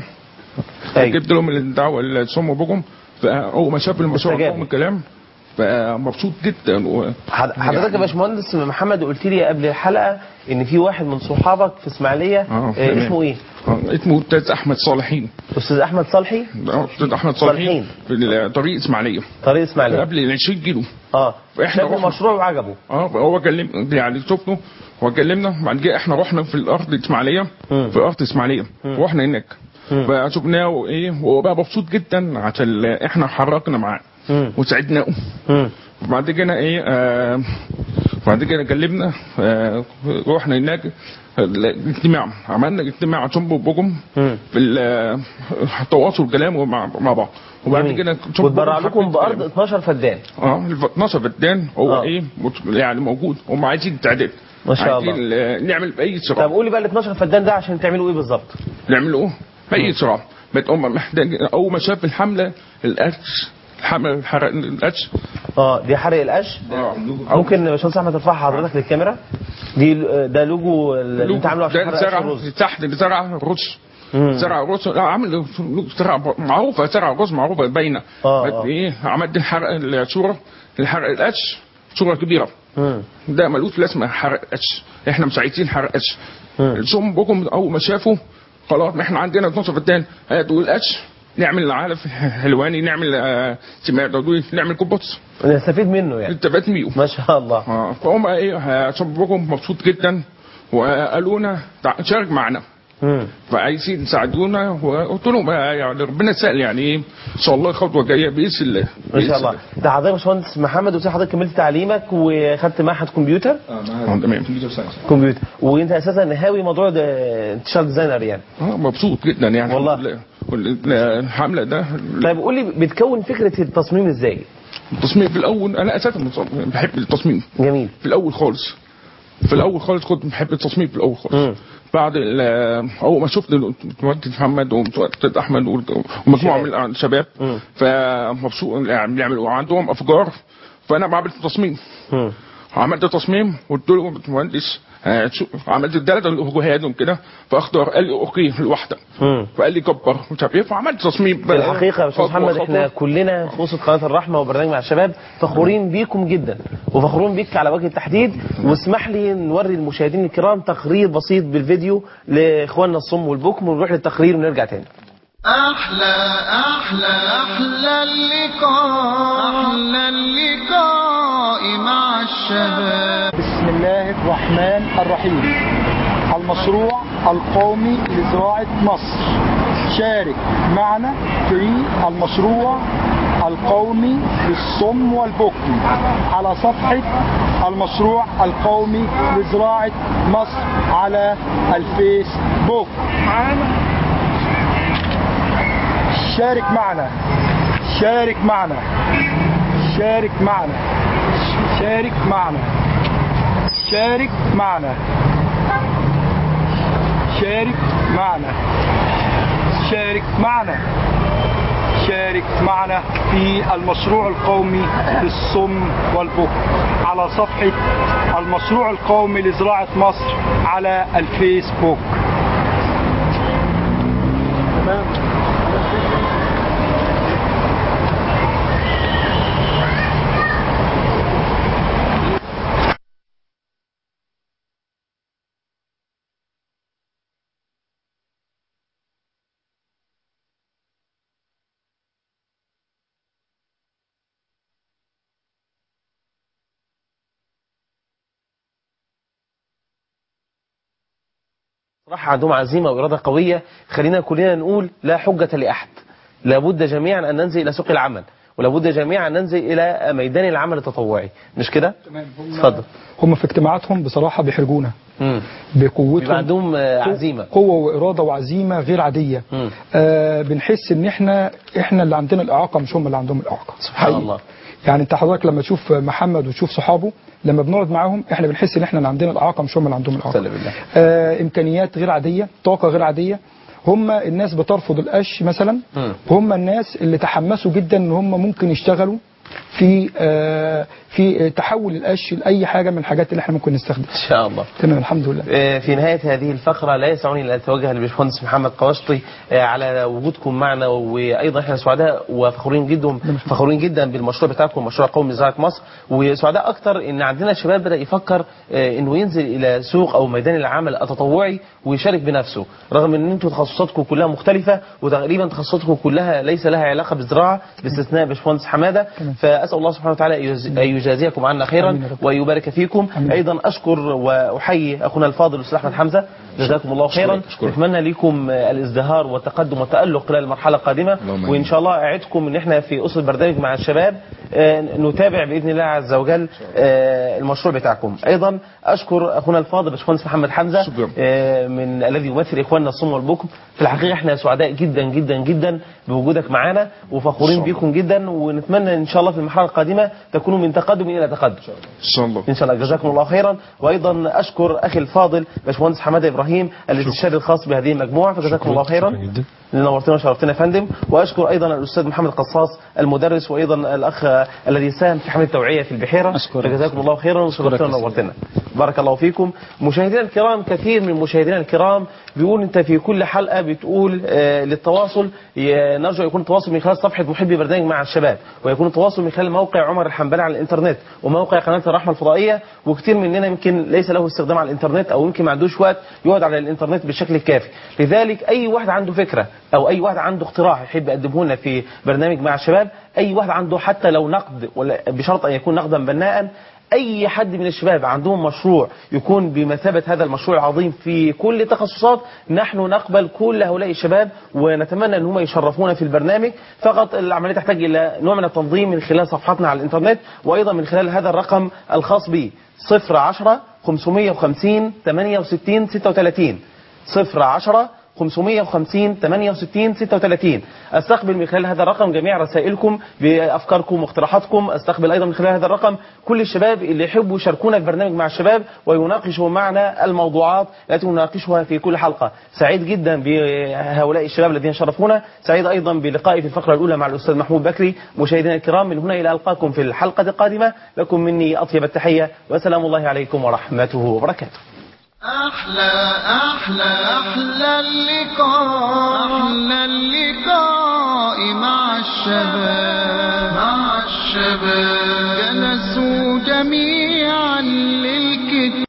Speaker 13: جبت لهم الدعوه السم بكم فاول ما شاف المشروع
Speaker 2: استجاب.
Speaker 13: لهم الكلام فمبسوط جدا و...
Speaker 2: حضرتك يا باشمهندس محمد قلت لي قبل الحلقه ان في واحد من صحابك في اسماعيليه
Speaker 13: اه
Speaker 2: آه
Speaker 13: تمام.
Speaker 2: اسمه ايه؟
Speaker 13: آه، اسمه استاذ احمد صالحين
Speaker 2: استاذ احمد صالحي
Speaker 13: آه، استاذ احمد صالحين في طريق اسماعيليه
Speaker 2: طريق اسماعيليه
Speaker 13: قبل ال 20 كيلو
Speaker 2: اه
Speaker 13: فاحنا
Speaker 2: شاف
Speaker 13: رحنا-
Speaker 2: المشروع وعجبه
Speaker 13: اه هو كلم يعني شفته هو كلمنا بعد كده احنا رحنا في الارض الاسماعيليه في ارض اسماعيليه رحنا هناك فشفناه وايه وهو بقى مبسوط جدا عشان احنا حركنا معاه وساعدناه وبعد كده ايه آه بعد كده كلمنا آه رحنا هناك الاجتماع عملنا اجتماع صنب وبكم في ال- التواصل كلام مع مع بعض وبعد
Speaker 2: جميل.
Speaker 13: كده صنب
Speaker 2: واتبرع
Speaker 13: وبكم
Speaker 2: لكم
Speaker 13: حبيت
Speaker 2: بارض
Speaker 13: كلام.
Speaker 2: 12 فدان
Speaker 13: اه ال 12 فدان هو
Speaker 2: آه.
Speaker 13: ايه مت- يعني موجود هم عايزين تعداد
Speaker 2: ما شاء
Speaker 13: عايزين
Speaker 2: الله.
Speaker 13: آه، نعمل باي سرعه
Speaker 2: طب قولي بقى ال 12 فدان ده عشان تعملوا ايه بالظبط؟
Speaker 13: نعملوا باي سرعه بقت هم محتاج اول ما شاف الحمله القش الحمله حرق القش
Speaker 2: اه دي حرق القش ممكن يا باشمهندس احمد ترفعها حضرتك للكاميرا دي ده لوجو اللي انت عامله عشان
Speaker 13: ده
Speaker 2: حرق قش
Speaker 13: زرع
Speaker 2: الرز
Speaker 13: تحت زرع رز زرع رز لا عامل زرع معروفه زرع رز معروفه باينه
Speaker 2: آه،
Speaker 13: بس
Speaker 2: آه.
Speaker 13: ايه عملت الحرق الصوره الحرق القش صوره كبيره ده ملوش لازمه حرق قش احنا مش عايزين حرق قش الصم بكم اول ما شافوا خلاص ما احنا عندنا 12 فدان هاتوا القش نعمل علف حلواني نعمل آه، سماء دودوي نعمل كوبوتس
Speaker 2: نستفيد منه يعني
Speaker 13: استفدت منه
Speaker 2: ما شاء الله
Speaker 13: اه فهم ايه صم بكم مبسوط جدا وقالوا لنا تع- شارك معنا فعايزين يساعدونا وقلت لهم آه، يعني ربنا يسهل يعني ايه ان شاء الله خطوه جايه باذن الله
Speaker 2: ما شاء الله ده حضرتك يا باشمهندس محمد وسي حضرتك كملت تعليمك وخدت معهد كمبيوتر
Speaker 13: اه تمام
Speaker 2: كمبيوتر وانت اساسا هاوي موضوع ده انتشار ديزاينر يعني
Speaker 13: اه مبسوط جدا يعني
Speaker 2: والله.
Speaker 13: وال- الحمله ده
Speaker 2: طيب قول لي بتكون فكره التصميم ازاي؟
Speaker 13: التصميم في الاول انا اساسا مصمم- بحب التصميم
Speaker 2: جميل
Speaker 13: في الاول خالص في الاول خالص كنت بحب التصميم في الاول خالص بعد ال- اول ما شفت مهندس محمد ومهندس احمد وال- ومجموعه من الشباب فمبسوط يعني بيعملوا عندهم افكار فانا بعمل تصميم عملت تصميم قلت له مهندس آه، شو- عملت الثلاثه الوجهات كده فاختار قال لي اوكي الواحده فقال لي كبر مش عارف ايه فعملت تصميم
Speaker 2: في الحقيقه يا استاذ
Speaker 13: خطوة
Speaker 2: محمد
Speaker 13: خطوة.
Speaker 2: احنا كلنا في اسره قناه الرحمه وبرنامج مع الشباب فخورين بيكم جدا وفخورين بيك على وجه التحديد واسمح لي نوري المشاهدين الكرام تقرير بسيط بالفيديو لاخواننا الصم والبكم ونروح للتقرير ونرجع تاني
Speaker 5: أحلى أحلى أحلى اللقاء أحلى اللقاء مع الشباب
Speaker 16: بسم الله الرحمن الرحيم المشروع القومي لزراعة مصر شارك معنا في المشروع القومي للصم والبكم على صفحة المشروع القومي لزراعة مصر على الفيسبوك شارك معنا شارك معنا شارك معنا شارك معنا شارك معنا شارك معنا شارك معنا شارك معنا في المشروع القومي للصم والبكم على صفحة المشروع القومي لزراعة مصر على الفيسبوك
Speaker 2: صراحة عندهم عزيمة وإرادة قوية خلينا كلنا نقول لا حجة لأحد لابد جميعا أن ننزل إلى سوق العمل ولابد جميعا أن ننزل إلى ميدان العمل التطوعي مش كده؟
Speaker 6: تمام
Speaker 2: اتفضل
Speaker 6: هم في اجتماعاتهم بصراحة بيحرجونا
Speaker 2: مم.
Speaker 6: بقوتهم
Speaker 2: بيبقى عندهم آه، عزيمة
Speaker 6: قوة وإرادة وعزيمة غير عادية
Speaker 2: مم.
Speaker 6: آه بنحس ان احنا احنا اللي عندنا الإعاقة مش هم اللي عندهم الإعاقة
Speaker 2: سبحان
Speaker 6: حقيقي.
Speaker 2: الله
Speaker 6: يعني انت حضرتك لما تشوف محمد وتشوف صحابه لما بنقعد معاهم احنا بنحس ان احنا اللي عندنا الإعاقة مش هم اللي عندهم الإعاقة
Speaker 2: سلم بالله
Speaker 6: آه إمكانيات غير عادية طاقة غير عادية هم الناس بترفض القش مثلا
Speaker 2: مم.
Speaker 6: هم الناس اللي تحمسوا جدا ان هم ممكن يشتغلوا في آه في تحول القش لاي حاجه من الحاجات اللي احنا ممكن نستخدمها
Speaker 2: إن شاء الله
Speaker 6: تمام الحمد لله
Speaker 2: آه، في نهاية هذه الفقرة لا يسعني إلا أتوجه للباشمهندس محمد قواشطي آه، على وجودكم معنا وأيضا احنا سعداء وفخورين جدا فخورين جدا بالمشروع بتاعكم مشروع قومي زراعة مصر وسعداء أكتر إن عندنا شباب بدأ يفكر آه، إنه ينزل إلى سوق أو ميدان العمل التطوعي ويشارك بنفسه رغم إن أنتم تخصصاتكم كلها مختلفة وتقريبا تخصصاتكم كلها ليس لها علاقة بالزراعة باستثناء باشمهندس حمادة فأسأل الله سبحانه وتعالى أن يجز- أن يجازيكم عنا خيرا ويبارك فيكم أيضا أشكر وأحيي أخونا الفاضل الأستاذ أحمد حمزة جزاكم الله خيرا نتمنى لكم الازدهار والتقدم والتألق خلال المرحلة القادمة
Speaker 13: اللهم
Speaker 2: وإن شاء الله أعدكم إن إحنا في أسر البرنامج مع الشباب آه، نتابع بإذن الله عز وجل آه، المشروع بتاعكم أيضا أشكر أخونا الفاضل باشمهندس محمد حمزة آه، من الذي يمثل إخواننا الصم والبكم في الحقيقة إحنا سعداء جدا جدا جدا بوجودك معنا وفخورين بكم جدا ونتمنى إن شاء الله في المرحلة القادمة تكونوا من تقدم إلى تقدم
Speaker 13: ان شاء الله
Speaker 2: ان شاء الله جزاكم الله خيرا وايضا اشكر اخي الفاضل باشمهندس حماده ابراهيم الاستشاري الخاص بهذه المجموعه فجزاكم الله خيرا نورتنا وشرفتنا يا فندم واشكر ايضا الاستاذ محمد قصاص المدرس وايضا الاخ الذي ساهم في حمله التوعيه في البحيره فجزاكم الله خيرا وشرفتنا ونورتنا بارك الله فيكم مشاهدينا الكرام كثير من مشاهدينا الكرام بيقول انت في كل حلقه بتقول آه للتواصل ي- نرجو يكون التواصل من خلال صفحه محبي برنامج مع الشباب ويكون التواصل من خلال موقع عمر الحنبلي على الانترنت وموقع قناه الرحمه الفضائيه وكثير مننا يمكن ليس له استخدام على الانترنت او يمكن ما عندوش وقت يقعد على الانترنت بالشكل الكافي لذلك اي واحد عنده فكره او اي واحد عنده اقتراح يحب يقدمه لنا في برنامج مع الشباب اي واحد عنده حتى لو نقد ولا بشرط ان يكون نقدا بناء اي حد من الشباب عندهم مشروع يكون بمثابه هذا المشروع العظيم في كل التخصصات نحن نقبل كل هؤلاء الشباب ونتمنى ان هم يشرفونا في البرنامج فقط العمليه تحتاج الى نوع من التنظيم من خلال صفحاتنا على الانترنت وايضا من خلال هذا الرقم الخاص به 010 550 68 36 010 550 68 36 استقبل من خلال هذا الرقم جميع رسائلكم بافكاركم واقتراحاتكم استقبل ايضا من خلال هذا الرقم كل الشباب اللي يحبوا يشاركونا في برنامج مع الشباب ويناقشوا معنا الموضوعات التي نناقشها في كل حلقه سعيد جدا بهؤلاء الشباب الذين شرفونا سعيد ايضا بلقائي في الفقره الاولى مع الاستاذ محمود بكري مشاهدينا الكرام من هنا الى القاكم في الحلقه القادمه لكم مني اطيب التحيه وسلام الله عليكم ورحمته وبركاته
Speaker 5: أحلى أحلى أحلى اللقاء أحلى اللقاء مع الشباب مع الشباب